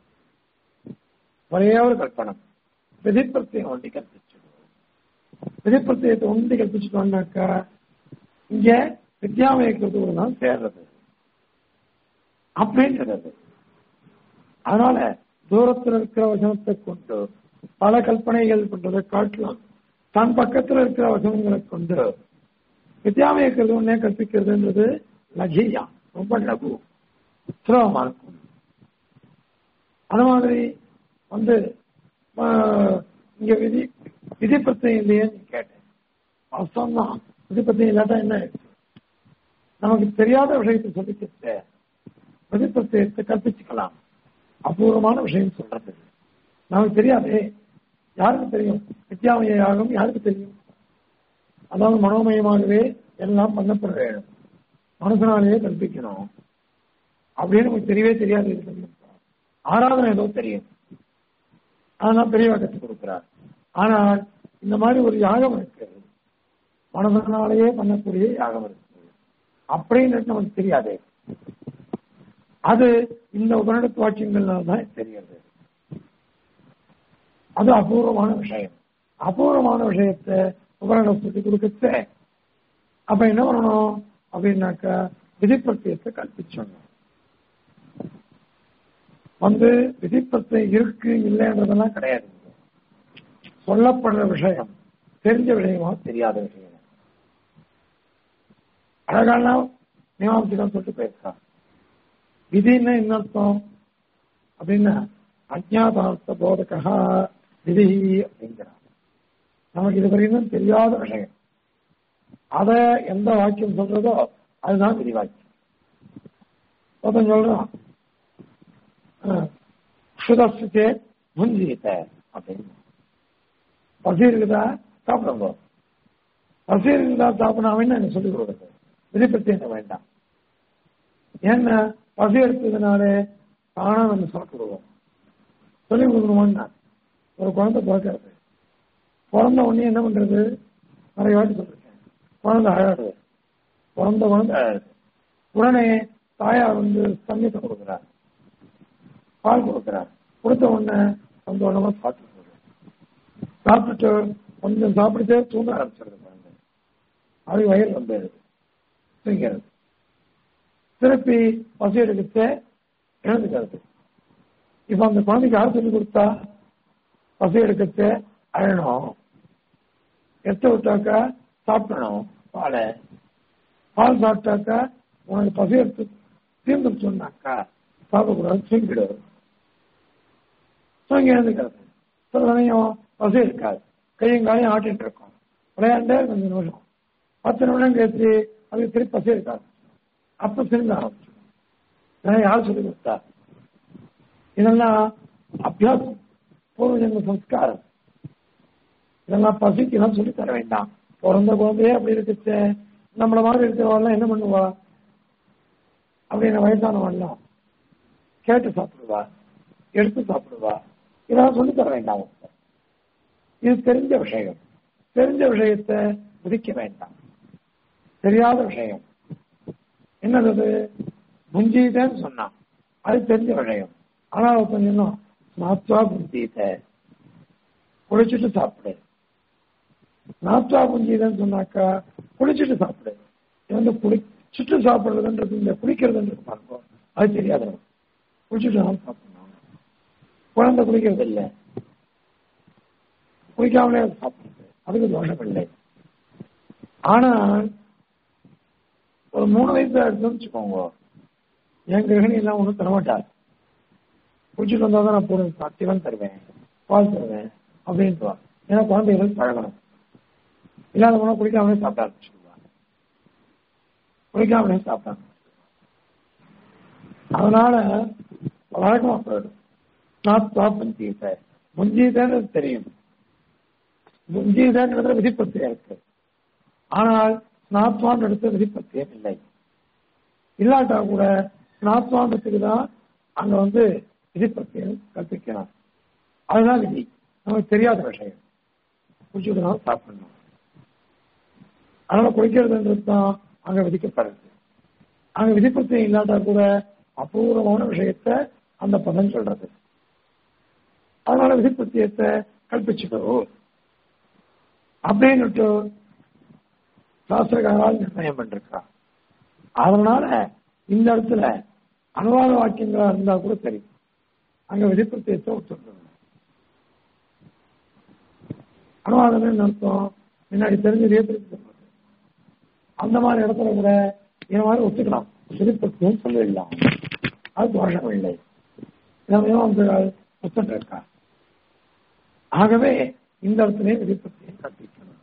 ஒரே ஒரு கல்பனம் விதிப்பிரத்தியம் ஒண்டி கற்பிச்சு விதிப்பிரத்தியத்தை ஒண்டி கற்பிச்சுட்டோம்னாக்கா இங்க வித்யாமயக்கிறதுக்கு தான் சேர்றது அப்படின்றது அதனால தூரத்தில் இருக்கிற வசனத்தை கொண்டு பல கல்பனைகள் பண்றதை காட்டலாம் தன் பக்கத்தில் இருக்கிற வசனங்களை கொண்டு வித்யாமயக்கிறது ஒன்னே கற்பிக்கிறதுன்றது லகியா ரொம்ப லகு சுலபமா இருக்கும் அது மாதிரி வந்து ஆஹ், இங்க விதி விதி பிரச்சனை இல்லையே கேட்டேன் வாஸ்தவம் தான் விதி பிரச்சனை இல்லாட்டா என்ன ஆயிடுச்சு? நமக்கு தெரியாத விஷயத்தை சொல்லிக்கிட்டு விதி பிரச்சயத்தை கற்பிச்சுக்கலாம் அபூர்வமான விஷயம் சொல்றது நமக்கு தெரியாதே யாருக்கு தெரியும் வித்யாமய யாகம் யாருக்கு தெரியும் அதாவது மனோமயமாகவே எல்லாம் பண்ணப்பட வேண்டும் மனசனாலேயே கற்பிக்கணும் அப்படின்னு நமக்கு தெரியவே தெரியாது இது தெரியும். ஆராதனை ஏதோ தெரியும் அதெல்லாம் பெரியவா கற்றுக் கொடுக்கிறார் ஆனால் இந்த மாதிரி ஒரு யாகம் இருக்கு மனதனாலேயே பண்ணக்கூடிய யாகம் இருக்கு அப்படின்னு நமக்கு தெரியாது அது இந்த உபநிடத்து வாக்கியங்கள்னால தான் தெரிகிறது அது அபூர்வமான விஷயம் அபூர்வமான விஷயத்தை உபநிடம் சொல்லி கொடுக்கச்சே அப்ப என்ன பண்ணணும் அப்படின்னாக்கா விதிப்பிரத்தியத்தை கற்பிச்சணும் வந்து விதிப்பிரத்தியம் இருக்கு இல்லைன்றதெல்லாம் கிடையாது சொல்லப்படுற விஷயம் தெரிஞ்ச விஷயமா தெரியாத விஷயம் அழகான மீமாம்சிடம் சொல்லிட்டு போயிருக்கான் விதின்னா என்ன அர்த்தம் அப்படின்னா அஜாதார்த்த போதகா விதி அப்படிங்கிறான் நமக்கு இது வரைக்கும் தெரியாத விஷயம் அத எந்த வாக்கியம் சொல்றதோ அதுதான் விதி வாக்கியம் ஒருத்தன் சொல்றான் சுதஸ்தே முஞ்சித்த அப்படின்னு பசி இருக்குதா சாப்பிடுங்க பசி இருக்குதா சாப்பிடாமன்னு எனக்கு சொல்லிக் கொடுக்குறது விதிப்பத்தி வேண்டாம் ஏன்னா பசி எடுத்ததுனாலே தானா நம்ம சாப்பிடுவோம் சொல்லிக் கொடுக்கணுமான்னா ஒரு குழந்தை பிறக்கிறது பிறந்த உடனே என்ன பண்றது நிறைய வாட்டி சொல்லிருக்கேன் குழந்தை அழாடுது பிறந்த குழந்தை அழாது உடனே தாயார் வந்து தண்ணீரை கொடுக்குறார் பால் கொடுக்குறார் கொடுத்த உடனே சந்தோஷமா சாப்பிட்டு சாப்பிட்டுட்டு கொஞ்சம் சாப்பிட்டுட்டே தூங்க ஆரம்பிச்சிருது குழந்தை அது வயிறு வந்துடுது தூங்கிறது திருப்பி பசி எடுக்கிட்டு எழுந்துக்கிறது இப்ப அந்த குழந்தைக்கு யார் சொல்லி கொடுத்தா பசி எடுக்கத்து அழணும் எடுத்து விட்டாக்கா சாப்பிடணும் பாலை பால் சாப்பிட்டாக்கா உனக்கு பசி எடுத்து தீர்ந்து சொன்னாக்கா சாப்பிடக்கூடாது தூங்கிடு தூங்கி எழுந்துக்கிறது சில சமயம் பசி இருக்காது கையும் காலையும் ஆட்டிட்டு இருக்கோம் விளையாண்டே கொஞ்சம் நிமிஷம் பத்து நிமிடம் கழிச்சு அதுக்கு திருப்பி பசி இருக்காது அப்ப திரும்ப ஆரம்பிச்சிடும் யார் சொல்லி கொடுத்தா இதெல்லாம் அபியாசம் பூர்வ ஜென்ம சம்ஸ்காரம் இதெல்லாம் பசிக்கெல்லாம் சொல்லி தர வேண்டாம் பிறந்த குழந்தையே அப்படி இருக்குச்சு நம்மள மாதிரி இருக்கிறவெல்லாம் என்ன பண்ணுவா அப்படின்னு வயசானவெல்லாம் கேட்டு சாப்பிடுவா எடுத்து சாப்பிடுவா இதெல்லாம் சொல்லி தர வேண்டாம் அவங்க. இது தெரிஞ்ச விஷயம் தெரிஞ்ச விஷயத்தை விதிக்க வேண்டாம் தெரியாத விஷயம் என்னது முஞ்சிதேன்னு சொன்னான் அது தெரிஞ்ச விஷயம் ஆனா ஒருத்தன் சொன்னான் நாத்வா புஞ்சீத குளிச்சுட்டு சாப்பிடு நாத்வா புஞ்சீதன்னு சொன்னாக்கா குளிச்சுட்டு சாப்பிடு இது வந்து குளிச்சுட்டு சாப்பிடுறதுன்றது இந்த குளிக்கிறதுன்றது பார்ப்போம் அது தெரியாது குளிச்சுட்டு தான் சாப்பிடணும் குழந்தை குளிக்கிறது இல்லை குளிக்காமலே அது சாப்பிடுறது அதுக்கு தோஷம் இல்லை ஆனா ஒரு மூணு வயசு எடுத்து வச்சுக்கோங்க என் கிரகணி எல்லாம் ஒன்றும் தரமாட்டார் குடிச்சிட்டு வந்தா தான் நான் போடுவேன் சத்தியம் தருவேன் பால் தருவேன் அப்படின்ட்டு ஏன்னா குழந்தைகள் பழகணும் இல்லாத போனா குளிக்காமலே சாப்பிட ஆரம்பிச்சிடுவா குளிக்காமலே சாப்பிட்டாங்க அதனால வழக்கமா போயிடும் நாத்வா புஞ்சீத புஞ்சீதன்னு தெரியும் புஞ்சீதன்றது விதிப்பத்தியா இருக்கு ஆனால் ஸ்நாத்வான் எடுத்த விதிப்பத்தியம் இல்லை இல்லாட்டா கூட ஸ்நாத்வான்றதுக்கு தான் அங்க வந்து விதிப்பத்தியம் கற்பிக்கலாம் அதுதான் விதி நமக்கு தெரியாத விஷயம் குடிச்சுட்டு தான் சாப்பிடணும் அதனால குடிக்கிறதுன்றது தான் அங்க விதிக்கப்படுறது அங்க விதிப்பத்தியம் இல்லாட்டா கூட அபூர்வமான விஷயத்த அந்த பதம் சொல்றது அதனால விதிப்பத்தியத்தை கற்பிச்சுக்கிறோம் அப்படின்னுட்டு சாஸ்திரகாரால் நிர்ணயம் பண்ணிருக்கான் அதனால இந்த இடத்துல அனுவாத வாக்கியங்களா இருந்தா கூட சரி அங்க விதிப்பிரத்தியத்தை ஒத்துக்கணும் அனுவாதம் என்ன அர்த்தம் முன்னாடி தெரிஞ்சதே திருப்பி அந்த மாதிரி இடத்துல கூட இந்த மாதிரி ஒத்துக்கலாம் விதிப்பிரத்தியம் சொல்லிடலாம் அது தோஷம் இல்லை மீமாம்சகால் ஒத்துட்டு இருக்கா ஆகவே இந்த இடத்துல விதிப்பத்தையை கற்பிக்கணும்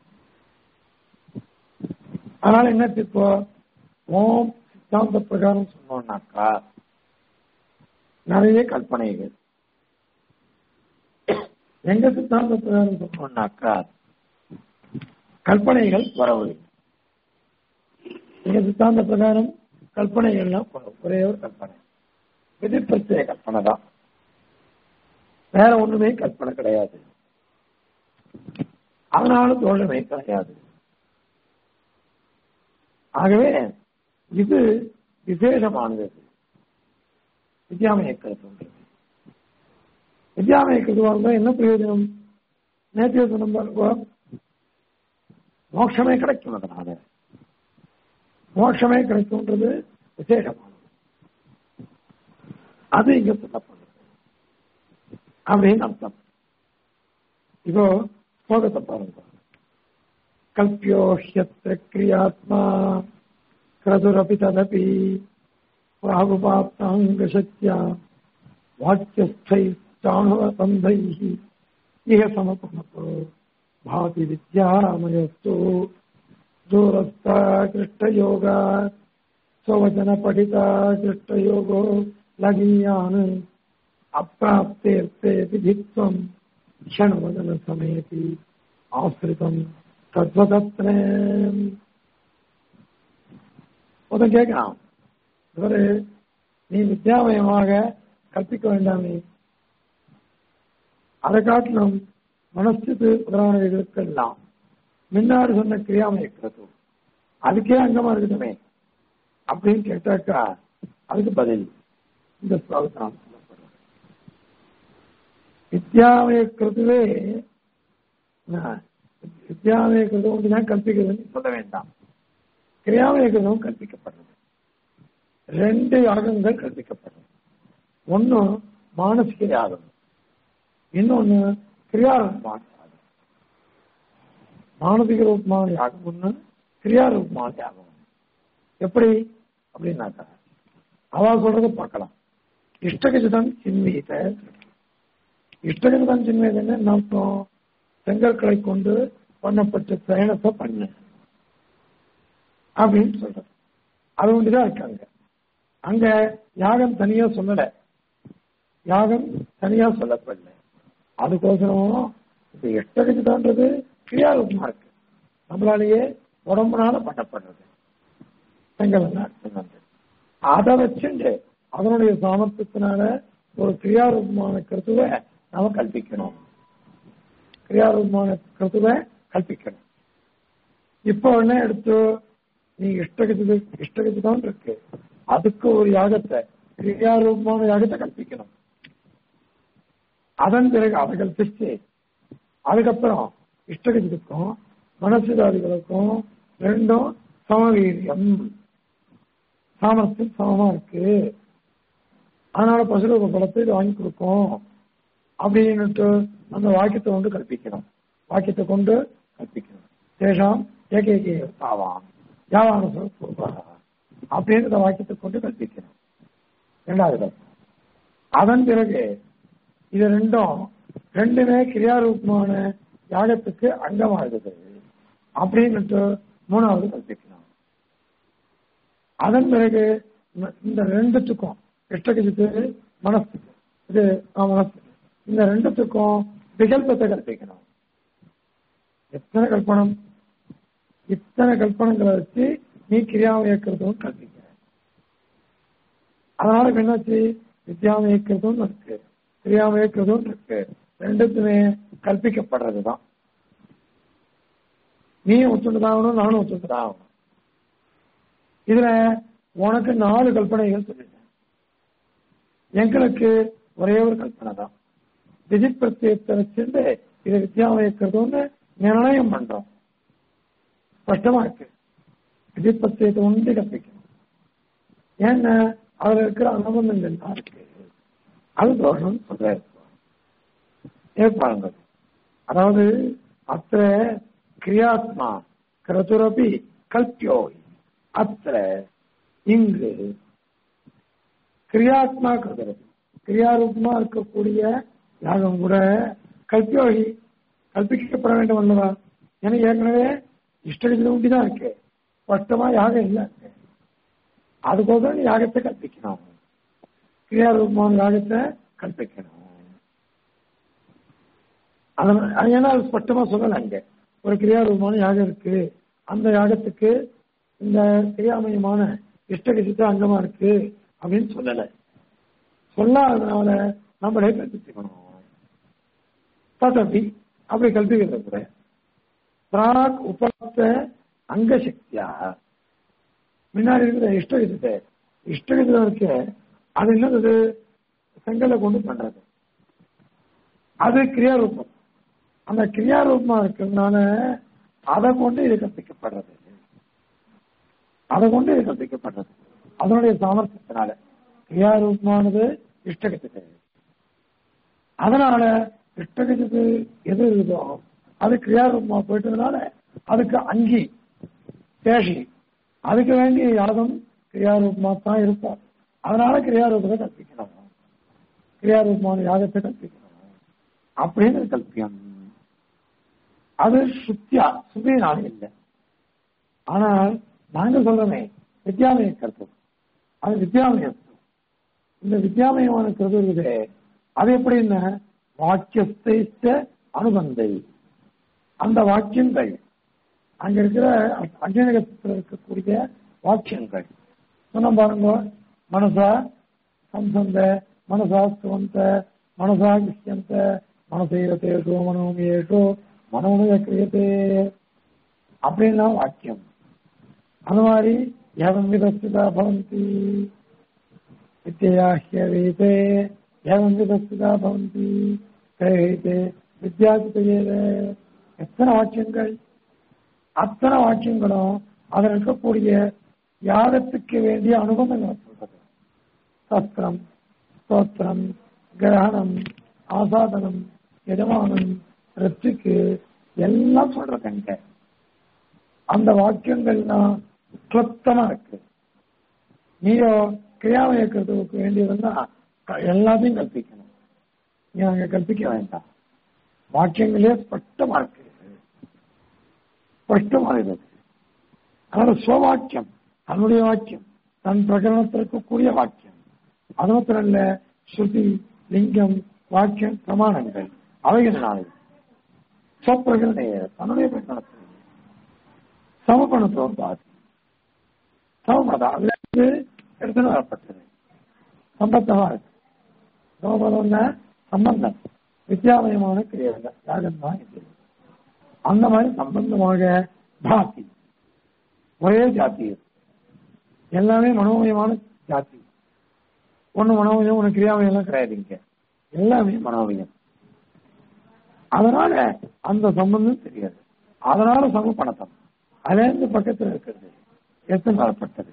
அதனால என்ன இப்போ ஓம் சித்தாந்த பிரகாரம் சொன்னோம்னாக்கா நிறைய கற்பனைகள் எங்க சித்தாந்த பிரகாரம் சொன்னோம்னாக்கா கற்பனைகள் குறவு எங்க சித்தாந்த பிரகாரம் கற்பனைகள்லாம் குறவு ஒரே ஒரு கற்பனை விதிப்பிரச்சய கற்பனை தான் வேற ஒண்ணுமே கற்பனை கிடையாது அதனால தோழமை கிடையாது ஆகவே இது விசேஷமானது வித்யாமய கருத்து வித்யாமய கருத்துவா இருந்தா என்ன பிரயோஜனம் நேற்றைய சொன்ன பாருங்க மோட்சமே கிடைக்கும் அதனால மோட்சமே கிடைக்கும்ன்றது விசேஷமானது அது இங்க சொல்லப்படுது அப்படின்னு அர்த்தம் இப்போ ஸ்லோகத்தை பாருங்க கல்பியோஹ்யத்ர கிரியாத்மா கிரதுரபி ததபி பிராகுபாப்தாங்கசக்தியா வாக்கியஸ்தைச்சாணுவபந்தைः இக சமபமத்தோ भाति विद्यामयस्तु दूरस्था कृष्टयोगा स्ववचनपठिता कृष्टयोगो लगीयान् अप्राप्तेऽर्थे विधित्वम् क्षणवदनसमेऽपि ஆசிரிதம் தத்வதத்னே முதல் கேட்கலாம் இவரு நீ வித்யாமயமாக கற்பிக்க வேண்டாமே அதை காட்டிலும் மனஸ்து முதலானவைகளுக்கெல்லாம் முன்னாடி சொன்ன கிரியாமய கிரது அதுக்கே அங்கமா இருக்கட்டுமே அப்படின்னு கேட்டாக்கா அதுக்கு பதில் இந்த ஸ்லோகத்தான் சொல்லப்படுறது வித்யாமய கிருதுவே வித்யாமய கிருதம் ஒன்றுதான் கற்பிக்கிறதுன்னு சொல்ல வேண்டாம் கிரியாமய கிருதம் கற்பிக்கப்படுறது ரெண்டு யாகங்கள் கற்பிக்கப்படுறது ஒன்னு மானசிக யாகம் இன்னொன்னு கிரியாரூபமான யாகம் மானசிக ரூபமான யாகம் ஒண்ணு கிரியாரூபமான யாகம் ஒண்ணு எப்படி அப்படின்னாக்கா அவ சொல்றத பார்க்கலாம் இஷ்டகஜிதம் சின்மீத இஷ்டகஜிதம் சின்மீதன்னு என்ன அர்த்தம் செங்கற்களை கொண்டு பண்ணப்பட்ட பயணத்தை பண்ணு அப்படின்னு சொல்றது அது ஒன்றுதான் இருக்காங்க அங்க யாகம் தனியா சொல்லல யாகம் தனியா சொல்லப்படல அதுக்கோசரம் இப்ப எட்டகஜிதான்றது கிரியாரூபமா இருக்கு நம்மளாலேயே உடம்புனால பண்ணப்படுறது செங்கல் அதை வச்சுட்டு அதனுடைய சாமர்த்தியத்தினால ஒரு கிரியாரூபமான கருத்துவை நாம கல்பிக்கணும் கிரியாரூபமான கருத்துவை கல்பிக்கணும் இப்போ என்ன எடுத்து நீ இஷ்டகத்து இஷ்டகத்து தான் இருக்கு அதுக்கு ஒரு யாகத்தை கிரியாரூபமான யாகத்தை கல்பிக்கணும் அதன் பிறகு அதை கல்பிச்சு அதுக்கப்புறம் இஷ்டகத்துக்கும் மனசுதாதிகளுக்கும் ரெண்டும் சமவீரியம் சாமர்த்தியம் சமமா இருக்கு அதனால பசுரூப பலத்தை இது வாங்கி கொடுக்கும் அப்படின்னுட்டு அந்த வாக்கியத்தை கொண்டு கற்பிக்கணும் வாக்கியத்தை கொண்டு கற்பிக்கணும் சேஷாம் ஏகேகே தாவான் யாவான அப்படின்னு இந்த வாக்கியத்தை கொண்டு கற்பிக்கணும் இரண்டாவது கருத்து அதன் பிறகு இது ரெண்டும் ரெண்டுமே கிரியாரூபமான யாகத்துக்கு அங்கமாகுது அப்படின்னுட்டு மூணாவது கற்பிக்கணும் அதன் பிறகு இந்த ரெண்டுத்துக்கும் இஷ்டகத்துக்கு மனசுக்கு இது மனசு இந்த ரெண்டுத்துக்கும் விகல்பத்தை கற்பிக்கணும் எத்தனை கல்பனம் இத்தனை கல்பனங்களை வச்சு நீ கிரியாமயக்கிறதும் கற்பிக்கிற அதனால என்னாச்சு வித்யாமயக்கிறதும் இருக்கு கிரியாமயக்கிறதும் இருக்கு ரெண்டுத்துமே கற்பிக்கப்படுறதுதான் நீ ஒத்துண்டுதான் ஆகணும் நானும் ஒத்துண்டுதான் ஆகணும் இதுல உனக்கு நாலு கல்பனைகள் சொல்லிட்டேன் எங்களுக்கு ஒரே ஒரு கல்பனை தான் விஜித் பிரத்யத்தை வச்சிருந்து இதை வித்யாமயக்கிறதுன்னு நிர்ணயம் பண்றோம் ஸ்பஷ்டமா இருக்கு விஜித் பிரத்யத்தை ஒன்று கற்பிக்கணும் ஏன்னா அதுல இருக்கிற அனுபவங்கள் தான் இருக்கு அது தோஷம் சொல்ற ஏற்பாடுங்கள் அதாவது அத்த கிரியாத்மா கிரதுரபி கல்பியோகி அத்த இங்கு கிரியாத்மா கிருதரபி கிரியாரூபமா இருக்கக்கூடிய யாகம் கூட கல்பியோகி கல்பிக்கப்பட வேண்டும் அல்லவா எனக்கு ஏற்கனவே இஷ்டகதி உண்டி தான் இருக்கு ஸ்பஷ்டமா யாகம் இல்லை இருக்கு அதுக்கோசரம் நீ யாகத்தை கற்பிக்கணும் கிரியாரூபமான யாகத்தை கற்பிக்கணும் அதனால ஏன்னா அது ஸ்பஷ்டமா சொல்லல அங்க ஒரு கிரியாரூபமான யாகம் இருக்கு அந்த யாகத்துக்கு இந்த கிரியாமயமான இஷ்டகதித்த அங்கமா இருக்கு அப்படின்னு சொல்லல சொல்லாததுனால நம்மளே கற்பிச்சுக்கணும் ததபி அப்படி கல்பிக்கிறது கூட பிராக் உபத்த அங்க சக்தியா முன்னாடி இருக்கிற இஷ்டகத்தை இஷ்டகத்துல இருக்க அது என்னது செங்கலை கொண்டு பண்றது அது கிரியாரூபம் அந்த கிரியாரூபமா இருக்கிறதுனால அதை கொண்டு இது கற்பிக்கப்படுறது அதை கொண்டு இது கற்பிக்கப்படுறது அதனுடைய சாமர்த்தியத்தினால கிரியாரூபமானது இஷ்டகத்துக்கு அதனால இஷ்டகத்துக்கு எது இருக்குதோ அது கிரியாரூபமா போயிட்டதுனால அதுக்கு அங்கி சேஷி அதுக்கு வேண்டிய யாகம் கிரியாரூபமா தான் இருக்கும் அதனால கிரியாரூபத்தை கற்பிக்கணும் கிரியாரூபமான யாகத்தை கற்பிக்கணும் அப்படின்னு கல்பியம் அது சுத்தியா சுத்தியினால இல்லை ஆனால் நாங்க சொல்றோமே வித்யாமய கருத்து அது வித்யாமயம் இந்த வித்யாமயமான கருத்து இருக்குது அது எப்படின்னா வாக்கியஸ்த அனுபந்தை அந்த வாக்கியங்கள் அங்க இருக்கிற அஞ்சனகத்தில் இருக்கக்கூடிய வாக்கியங்கள் சொன்ன பாருங்க மனசா சம்சந்த மனசா சுவந்த மனசா கிருஷ்யந்த மனசைரத்தேஷோ மனோமியேஷோ மனோனய கிரியத்தே அப்படின்னா வாக்கியம் அந்த மாதிரி ஏவம் விதஸ்திதா பவந்தி வித்யாஹ்யவீதே ஏவம் விதஸ்திதா பவந்தி கிரகித்தே வித்யாசிதையேத எத்தனை வாக்கியங்கள் அத்தனை வாக்கியங்களும் அதில் இருக்கக்கூடிய யாகத்துக்கு வேண்டிய அனுபவங்கள் சொல்றது சஸ்திரம் ஸ்தோத்திரம் கிரகணம் ஆசாதனம் எஜமானம் ரத்துக்கு எல்லாம் சொல்றதுங்க அந்த வாக்கியங்கள்லாம் கிளப்தமா இருக்கு நீயோ கிரியாமயக்கிறதுக்கு வேண்டியதுன்னா எல்லாத்தையும் கற்பிக்கணும் நீ அங்க கற்பிக்க வேண்டாம் வாக்கியங்களே ஸ்பஷ்டமா இருக்கு ஸ்பஷ்டமா இருக்கு அதனால சுவாக்கியம் தன்னுடைய வாக்கியம் தன் பிரகடனத்திற்கு கூடிய வாக்கியம் அது மாத்திரம் இல்ல ஸ்ருதி லிங்கம் வாக்கியம் பிரமாணங்கள் அவைகளினாலே சொப்பிரகடனைய தன்னுடைய பிரகடனத்தில் சமபணத்தோர் பாதி சமபணம் அதுல இருந்து எடுத்துன்னு வரப்பட்டது சம்பந்தமா இருக்கு சமபணம்னா சம்பந்தம் வித்யாமயமான கிரியைகள் யாகம் தான் இது அந்த மாதிரி சம்பந்தமாக பாத்தி ஒரே ஜாதி எல்லாமே மனோமயமான ஜாதி ஒண்ணு மனோமயம் ஒண்ணு கிரியாமயம் எல்லாம் கிடையாதுங்க எல்லாமே மனோமயம் அதனால அந்த சம்பந்தம் தெரியாது அதனால சமபணத்தம் அதுல இருந்து பக்கத்தில் இருக்கிறது எத்தனை வரப்பட்டது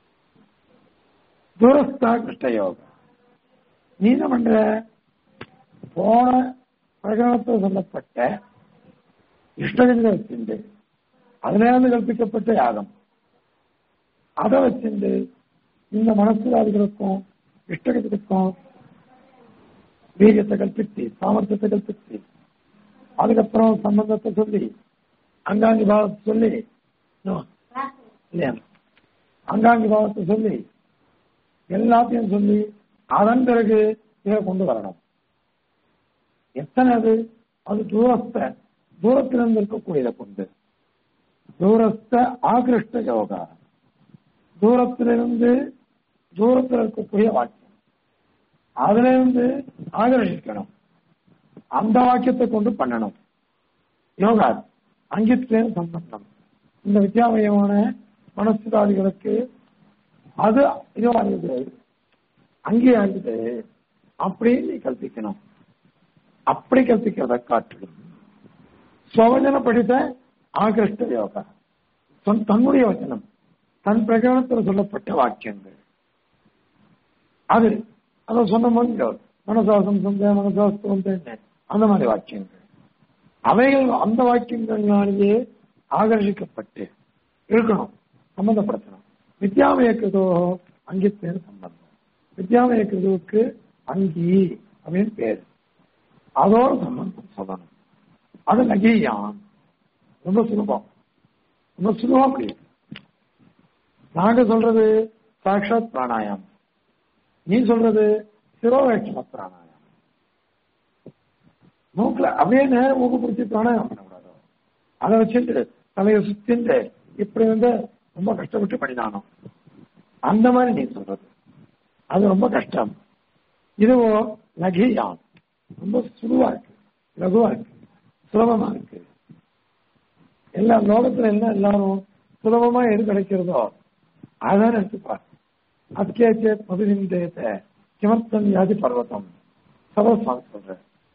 தூரஸ்தா கிருஷ்ட யோகா நீ என்ன பண்ற போன பிரகடனத்தில் சொல்லப்பட்ட இஷ்டகங்களை வச்சிருந்து அதுல இருந்து கற்பிக்கப்பட்ட யாகம் அதை வச்சிருந்து இந்த மனசுவாதிகளுக்கும் இஷ்டகத்துக்கும் வீரியத்தை கற்பித்து சாமர்த்தியத்தை கற்பித்து அதுக்கப்புறம் சம்பந்தத்தை சொல்லி அங்காங்கி பாவத்தை சொல்லி இல்லையா அங்காங்கி பாவத்தை சொல்லி எல்லாத்தையும் சொல்லி அதன் பிறகு இதை கொண்டு வரணும் எத்தனை அது அது தூரஸ்த தூரத்திலிருந்து இருக்கக்கூடியதை கொண்டு தூரஸ்த ஆகிருஷ்ட யோகா தூரத்திலிருந்து தூரத்தில் இருக்கக்கூடிய வாக்கியம் அதுல இருந்து ஆகர்ஷிக்கணும் அந்த வாக்கியத்தை கொண்டு பண்ணணும் யோகா அங்கித்திலேருந்து சம்பந்தம் இந்த வித்யாமயமான மனசுதாதிகளுக்கு அது இதுவாகுது அங்கே ஆகுது அப்படின்னு நீ கல்பிக்கணும் அப்படி கல்பிக்கிறத காட்டிலும் சுவஜன படித்த ஆகிருஷ்ட யோகா தன்னுடைய வச்சனம் தன் பிரகடனத்தில் சொல்லப்பட்ட வாக்கியங்கள் அது அதை சொன்ன போது மனசாசம் சந்த மனசாஸ்திரம் அந்த மாதிரி வாக்கியங்கள் அவைகள் அந்த வாக்கியங்களாலேயே ஆகர்ஷிக்கப்பட்டு இருக்கணும் சம்பந்தப்படுத்தணும் வித்யாமய கிருதோ அங்கித்தேன் சம்பந்தம் வித்யாமய கிருதுவுக்கு அங்கி அப்படின்னு பேரு அதோட சம்பந்தம் சொல்லணும் அது நகியான் ரொம்ப சுலபம் ரொம்ப சுலபமா முடியும் நாங்க சொல்றது சாட்சாத் பிராணாயாமம் நீ சொல்றது சிரோவேட்சம பிராணாயாமம் மூக்குல அப்படியே நேரம் மூக்கு பிடிச்சி பிராணாயாமம் பண்ணக்கூடாது அதை வச்சுட்டு தலையை சுத்திட்டு இப்படி வந்து ரொம்ப கஷ்டப்பட்டு பண்ணினானோ அந்த மாதிரி நீ சொல்றது அது ரொம்ப கஷ்டம் இதுவோ லகியான் ரொம்ப சுலுவா இருக்கு லகுவா இருக்கு சுலபமா இருக்கு எல்லா லோகத்துல என்ன எல்லாரும் சுலபமா எது கிடைக்கிறதோ அதான் எடுத்துப்பார் அத்தியாச்சே மதுவிந்தேத்த கிமர்த்தம் யாதி பர்வதம் சதோஸ்வாமி சொல்ற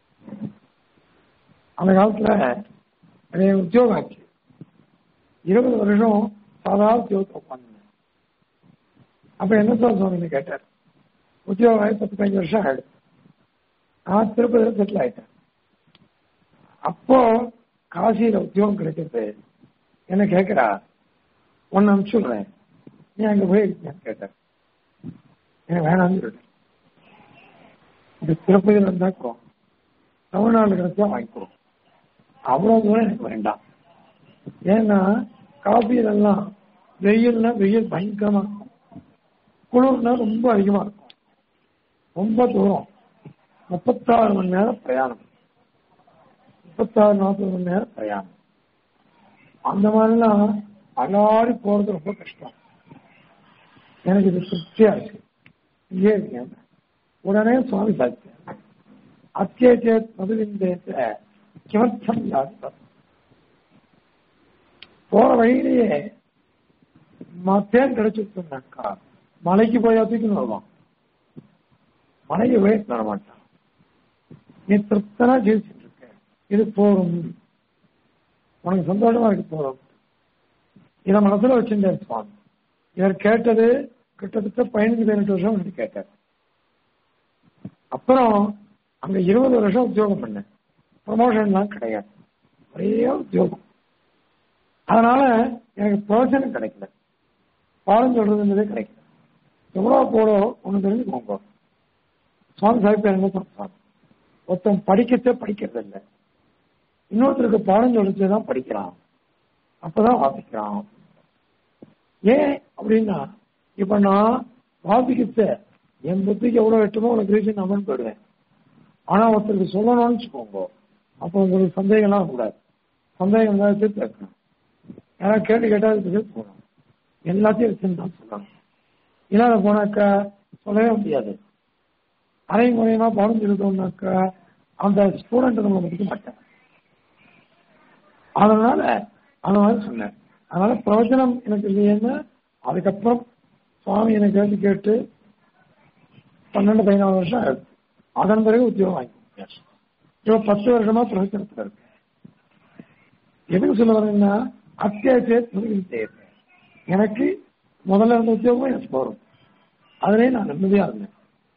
அந்த காலத்துல என்னைய உத்தியோகம் ஆச்சு இருபது வருஷம் சாதாரண உத்தியோகத்தை உட்காந்து அப்ப என்ன சொல்ல சுவாமி கேட்டார் உத்தியோகம் ஆகி பத்து பதினஞ்சு வருஷம் ஆயிடுச்சு நான் திருப்பதியில் செட்டில் ஆயிட்டேன் அப்போ காசியில உத்தியோகம் கிடைக்கிறது என்ன கேட்கிறா ஒன்னு அனுப்பிச்சுடுறேன் நீ அங்க போய் இருக்கியான்னு கேட்டேன் எனக்கு வேணாம்னு சொல்லிட்டேன் இந்த திருப்பதியில் இருந்தாக்கும் தமிழ்நாடு கிடைச்சா வாங்கிக்கிறோம் அவ்வளவு தூரம் எனக்கு வேண்டாம் ஏன்னா காபியிலெல்லாம் வெயில்னா வெயில் பயங்கரமா இருக்கும் குளிர்னா ரொம்ப அதிகமா இருக்கும் ரொம்ப தூரம் முப்பத்தாறு மணி நேரம் பிரயாணம் முப்பத்தாறு நாற்பது மணி நேரம் பிரயாணம் அந்த மாதிரிலாம் அலாடி போறது ரொம்ப கஷ்டம் எனக்கு இது திருப்தியா இருக்கு இங்கே இருக்கேன் உடனே சுவாமி சாட்சி அத்தியச்சே மதுவிந்தேத்த கிமர்த்தம் யாத்தம் போற வழியிலேயே தேன் கிடைச்சிருந்தாக்கா மலைக்கு போய் தூக்கின்னு வருவான் மலைக்கு போய் தர மாட்டான் நீ திருப்தனா ஜீவிச்சுட்டு இருக்க இது போரும் உனக்கு சந்தோஷமா இருக்கு போரும் இதை மனசுல வச்சுட்டேன் சுவாமி இவர் கேட்டது கிட்டத்தட்ட பதினஞ்சு பதினெட்டு வருஷம் முன்னாடி கேட்டார் அப்புறம் அங்க இருபது வருஷம் உத்தியோகம் பண்ணேன் ப்ரமோஷன்லாம் கிடையாது ஒரே உத்தியோகம் அதனால எனக்கு பிரயோஜனம் கிடைக்கல பாடம் சொல்றதுன்றதே கிடைக்கல எவ்வளவு போடோ ஒண்ணு தெரிஞ்சுக்கோங்க சுவாமி சாஹிப் என்ன சொல்றாங்க ஒருத்தன் படிக்கச்சே படிக்கிறது இல்லை இன்னொருத்தருக்கு பாடம் சொல்லிச்சு தான் படிக்கிறான் அப்பதான் வாசிக்கிறான் ஏன் அப்படின்னா இப்ப நான் வாசிக்கச்ச என் புத்திக்கு எவ்வளவு எட்டுமோ உனக்கு ரீசன் அமன் போயிடுவேன் ஆனா ஒருத்தருக்கு சொல்லணும்னு வச்சுக்கோங்க அப்போ உங்களுக்கு சந்தேகம்லாம் கூடாது சந்தேகம் தான் திருப்பி வைக்கணும் யாராவது கேட்டு கேட்டா அதுக்கு திருப்பி போகணும் எல்லாத்தையும் வச்சுன்னு தான் சொல்லணும் இல்லாத போனாக்கா சொல்லவே முடியாது அரை முறையமா பாடம் சொல்லிட்டோம்னாக்கா அந்த ஸ்டூடெண்ட் நம்ம மதிக்க மாட்டேன் அதனால அந்த மாதிரி சொன்னேன் அதனால பிரவச்சனம் எனக்கு இல்லையேன்னு அதுக்கப்புறம் சுவாமி எனக்கு கேட்டு கேட்டு பன்னெண்டு பதினாலு வருஷம் ஆயிடுச்சு அதன் பிறகு உத்தியோகம் வாங்கி இப்போ பத்து வருஷமா பிரவச்சனத்தில் இருக்கு எதுக்கு சொல்ல வரேன்னா அத்தியாவசிய தேவை எனக்கு முதல்ல இருந்த உத்தியோகம் எனக்கு போறோம் அதுலயே நான் நிம்மதியா இருந்தேன்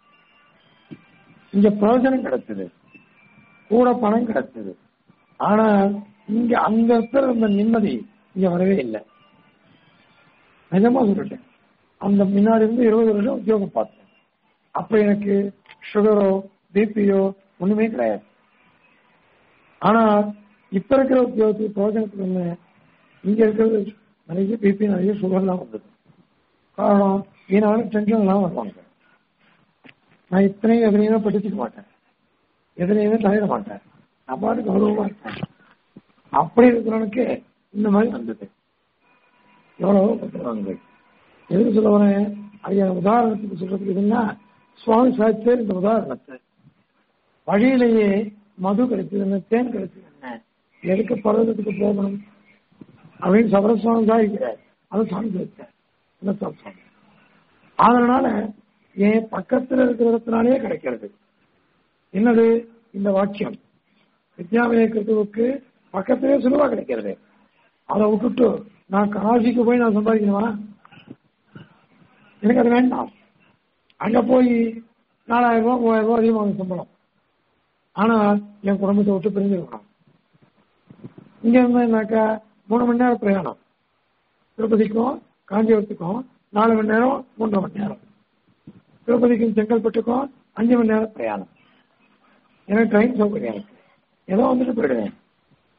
இங்க பிரயோஜனம் கிடைச்சது கூட பணம் கிடைச்சது ஆனா இங்க அங்க இருக்கிற அந்த நிம்மதி இங்க வரவே இல்லை நிஜமா சொல்லிட்டேன் அந்த முன்னாடி இருந்து இருபது வருஷம் உத்தியோகம் பார்த்தேன் அப்ப எனக்கு சுகரோ பிபியோ ஒண்ணுமே கிடையாது ஆனா இப்ப இருக்கிற உத்தியோகத்துக்கு பிரயோஜனத்துக்கு என்ன இங்க இருக்கிறது நிறைய பிபி நிறைய சுகர்லாம் வந்தது காரணம் இதனால டென்ஷன் எல்லாம் வருவாங்க நான் இத்தனையும் எதுலையுமே படிச்சுக்க மாட்டேன் எதுலையுமே தலையிட மாட்டேன் நான் பாட்டு கௌரவமா இருப்பேன் அப்படி இருக்கிறவனுக்கு இந்த மாதிரி வந்தது எவ்வளவோ புத்தகங்கள் எதுக்கு சொல்ல வரேன் ஐயா உதாரணத்துக்கு சொல்றதுக்கு இதுன்னா சுவாமி சாட்சியர் இந்த உதாரணத்தை வழியிலேயே மது கிடைச்சது என்ன தேன் கிடைச்சது என்ன எதுக்கு பர்வதத்துக்கு போகணும் அப்படின்னு சபரசுவாமி சாதிக்கிறார் அதை சாமி சாதிச்சார் என்ன சுவாமி அதனால என் பக்கத்துல இருக்கிறதுனாலே கிடைக்கிறது என்னது இந்த வாக்கியம் வித்யாமய கிருத்துவுக்கு பக்கத்திலே சுலுவா கிடைக்கிறது அதை விட்டுட்டு நான் காசிக்கு போய் நான் சம்பாதிக்கணுமா எனக்கு அது வேண்டாம் அங்க போய் நாலாயிரம் ரூபாய் மூவாயிரம் ரூபாய் அதிகமாக சம்பளம் ஆனா என் குடும்பத்தை விட்டு பிரிஞ்சிருக்கணும் இங்க இருந்தாக்கா மூணு மணி நேரம் பிரயாணம் திருப்பதிக்கும் காஞ்சிபுரத்துக்கும் நாலு மணி நேரம் மூன்றரை மணி நேரம் திருப்பதிக்கும் செங்கல்பட்டுக்கும் அஞ்சு மணி நேரம் பிரயாணம் எனக்கு ட்ரெயின் சௌகரியம் இருக்கு ஏதோ வந்துட்டு போயிடுவேன்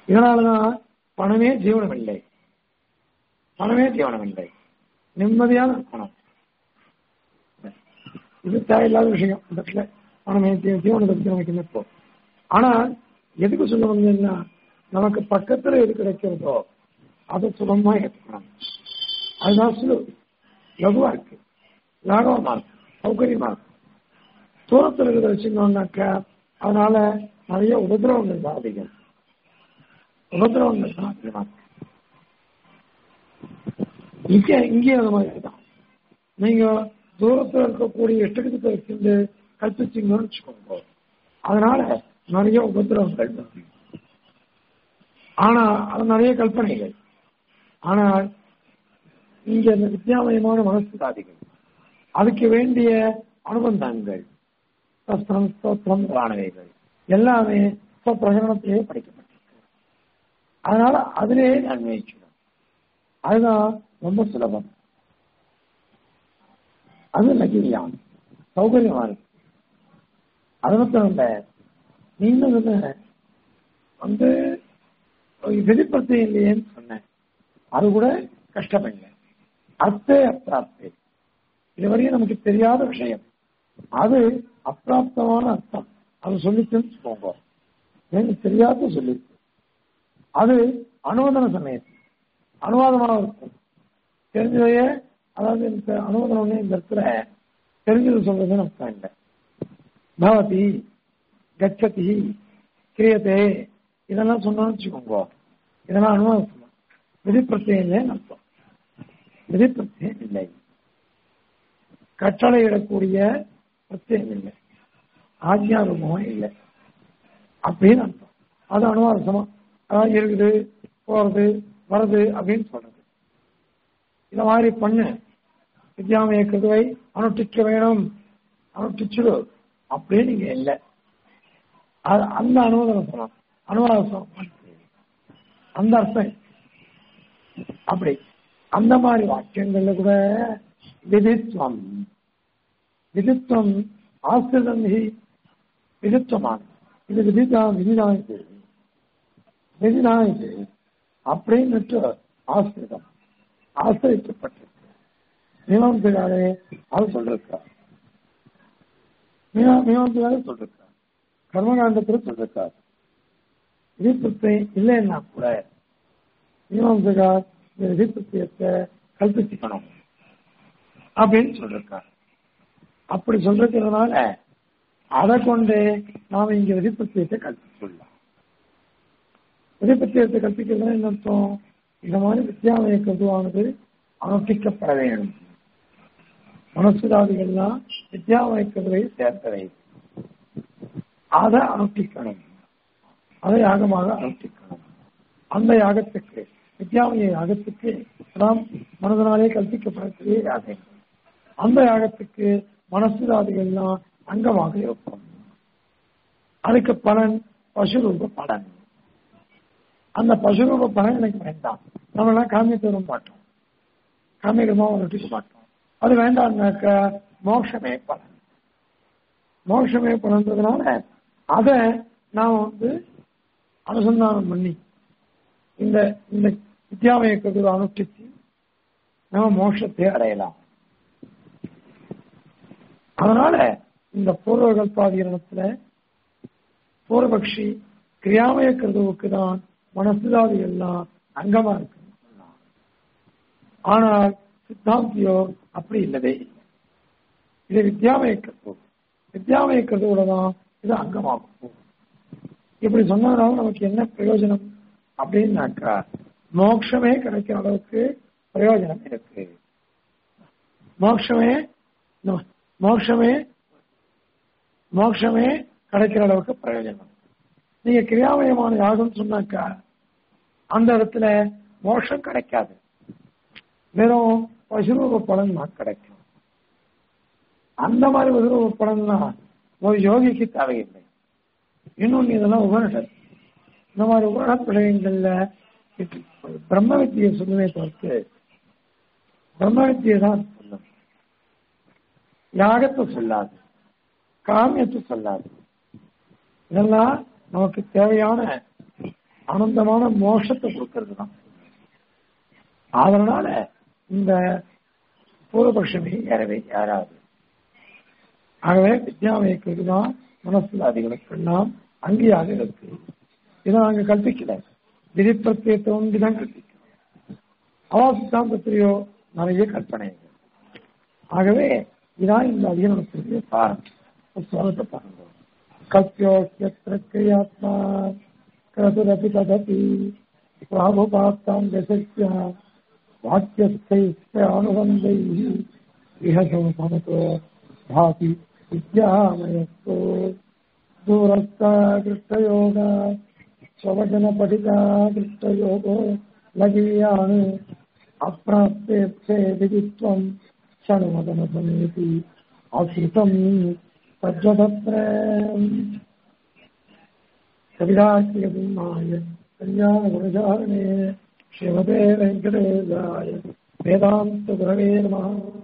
இதனாலதான் பணமே ஜீவனம் இல்லை பணமே ஜீவனம் இல்லை நிம்மதியான பணம் இது தேவையில்லாத விஷயம் இந்த இடத்துல பணமே ஜீ- ஜீவனத்தை பத்தி நமக்கு என்ன இப்போ ஆனா எதுக்கு சொல்ல வந்தீங்கன்னா நமக்கு பக்கத்துல எது கிடைக்கிறதோ அதை சுலபமா ஏற்றுக்கணும் அதுதான் சுலு லகுவா இருக்கு லாகவமா இருக்கு சௌகரியமா இருக்கு தூரத்தில் இருக்கிறத வச்சுக்கணும்னாக்கா அதனால நிறைய உபதிரவங்கள் தான் அதிகம் உபதிரவங்கள் தான் அதிகமா இருக்கு இங்க இங்கே அது மாதிரி தான் நீங்க தூரத்தில் இருக்கக்கூடிய இஷ்டத்துக்கு வச்சிருந்து கற்பிச்சிங்கன்னு வச்சுக்கோங்க அதனால நிறைய உபதிரவங்கள் வரும். ஆனா அது நிறைய கல்பனைகள் ஆனால் இங்க இந்த வித்யாமயமான மனசுதாதிகள் அதுக்கு வேண்டிய அனுபந்தங்கள் சஸ்திரம் ஸ்தோத்திரம் பிராணவைகள் எல்லாமே பிரகடனத்திலேயே படிக்கப்பட்டிருக்கு அதனால அதிலேயே நான் முயற்சிடும் அதுதான் ரொம்ப சுலபம் அது லகிரியான் சௌகரியமா இருக்கு அது மட்டும் இல்ல நீங்க சொன்ன வந்து வெளிப்படுத்த இல்லையேன்னு சொன்னேன் அது கூட கஷ்டம் இல்லை அர்த்தே அப்பிராப்தே இதுவரையும் நமக்கு தெரியாத விஷயம் அது அப்பிராப்தமான அர்த்தம் அது சொல்லிச்சுன்னு போங்க எனக்கு தெரியாத சொல்லிச்சு அது அனுமதன சமயத்து அனுவாதமாக இருக்கும் தெரிஞ்சதையே அதாவது இந்த அனுமதனம் ஒண்ணு இந்த இடத்துல தெரிஞ்சது சொல்றதுன்னு அர்த்தம் இல்லை பவதி கச்சதி கிரியதே இதெல்லாம் சொன்னோம்னு வச்சுக்கோங்க இதெல்லாம் அனுபவம் சொல்லலாம் விதி பிரத்யேகம் அர்த்தம் விதி பிரத்யேகம் இல்லை கட்டளையிடக்கூடிய பிரத்யேகம் இல்லை ஆஜ்ஞாரூபமும் இல்லை அப்படின்னு அர்த்தம் அது அனுவாதமா அதாவது இருக்குது போறது வருது அப்படின்னு சொல்றது இந்த மாதிரி பண்ணு வித்யாமய கருவை அனுஷ்டிக்க வேணும் அனுஷ்டிச்சுடு அப்படின்னு இங்க இல்லை அது அந்த அனுவாதம் சொல்லலாம் அனுவாதம் அந்த அர்த்தம் அப்படி அந்த மாதிரி வாக்கியங்கள்ல கூட விதித்வம் விதித்வம் ஆசிரியம் விதித்வமான இது விதிதான் விதிதான் இது விதிதான் இது அப்படின்னு ஆசிரியம் ஆசிரியப்பட்டிருக்கு மீமாம்சகாரே அது சொல்லிருக்கார் மீமாம்சகாரே சொல்லிருக்கார் கர்மகாண்டத்தில் சொல்லிருக்கார் விதிப்புத்தை இல்லைன்னா கூட மீமாம்சகார் இந்த விதிப்புத்தியத்தை கல்பிச்சுக்கணும் அப்படின்னு சொல்லிருக்கார் அப்படி சொல்றதுனால அதை கொண்டு நாம இங்க விதிப்புத்தியத்தை கல்பிச்சுள்ளோம் விதிப்புத்தியத்தை கற்பிக்கிறது என்ன அர்த்தம் இந்த மாதிரி வித்யாலய கருவானது அனுஷ்டிக்கப்பட வேண்டும் மனசுதாதிகள்லாம் வித்யாலய கருவை சேர்த்தவை அதை அனுஷ்டிக்கணும் அதை யாகமாக அனுஷ்டிக்கணும் அந்த யாகத்துக்கு வித்யாலய யாகத்துக்கு நாம் மனதனாலே கல்பிக்கப்படக்கூடிய யாகம் அந்த யாகத்துக்கு மனசுதாதிகள்லாம் அங்கமாக இருக்கும் அதுக்கு பலன் பசுரூப பலன் அந்த பசுரூப பலன் எனக்கு வேண்டாம் நம்ம எல்லாம் காமியத்தை வர மாட்டோம் காமியகமாக நொட்டிக்க மாட்டோம் அது வேண்டாம்னாக்க மோட்சமே பலன் மோட்சமே பலன்றதுனால அதை நாம் வந்து அனுசந்தானம் பண்ணி இந்த இந்த வித்யாமய கருவை அனுஷ்டித்து நம்ம மோட்சத்தை அடையலாம் அதனால இந்த பூர்வகல்பாதீரணத்துல பூர்வபக்ஷி கிரியாமய கருதுவுக்கு தான் மனசுதாதி எல்லாம் அங்கமா இருக்கு ஆனால் சித்தாந்தியோ அப்படி இல்லவே இது வித்யாமய கருத்து வித்யாமய கருதுவோட தான் இது அங்கமாகும் இப்படி சொன்னதுனால நமக்கு என்ன பிரயோஜனம் அப்படின்னாக்கா மோட்சமே கிடைக்கிற அளவுக்கு பிரயோஜனம் இருக்கு மோட்சமே மோட்சமே மோட்சமே கிடைக்கிற அளவுக்கு பிரயோஜனம் நீங்க கிரியாமயமான யாகம் சொன்னாக்கா அந்த இடத்துல மோட்சம் கிடைக்காது வெறும் பசுரூப பலன் தான் கிடைக்கும் அந்த மாதிரி பசுரூப பலன்லாம் ஒரு யோகிக்கு தேவையில்லை இன்னொன்னு இதெல்லாம் உபனிஷத் இந்த மாதிரி உபனிஷத் விஷயங்கள்ல பிரம்ம வித்தியை சொல்லுமே தவிர்த்து பிரம்ம வித்தியை தான் சொல்லும் யாகத்தை சொல்லாது காமியத்தை சொல்லாது இதெல்லாம் நமக்கு தேவையான ஆனந்தமான மோட்சத்தை கொடுக்கறது தான் அதனால இந்த பூர்வபக்ஷமே ஏறவே ஏறாது ஆகவே வித்யாமயக்கு தான் மனசுல அதிகளுக்கெல்லாம் அங்கேயாக இருக்கு இதை நாங்க கற்பிக்கல விதி பிரத்யத்தை ஒன்றுதான் கற்பிக்கிறோம் அவா சித்தாந்தத்திலேயோ நிறைய கற்பனை ஆகவே இதான் இந்த அதிகரணத்துடைய சாரம் ஸ்வரத்தை பாருங்க கல்பியோக்கியத்ரக்கிரியாத்மா கிரதுரபி ததபி பிராபுபாத்தாம் தசஸ்ய வாக்கியஸ்தைஸ்ய அனுபந்தை இஹசோ பவதோ भाति विद्यामयस्तो दूरस्था कृष्णयोग स्ववचनपठिता कृष्णयोगो लघीयान् अप्राप्तेक्षे विदित्वम् क्षणमदनसमेति आश्रितम् तद्वदत्र कविराज्यपुण्णाय कल्याणगुणचारणे श्रीमते वेङ्कटेशाय वेदान्तगुरवे नमः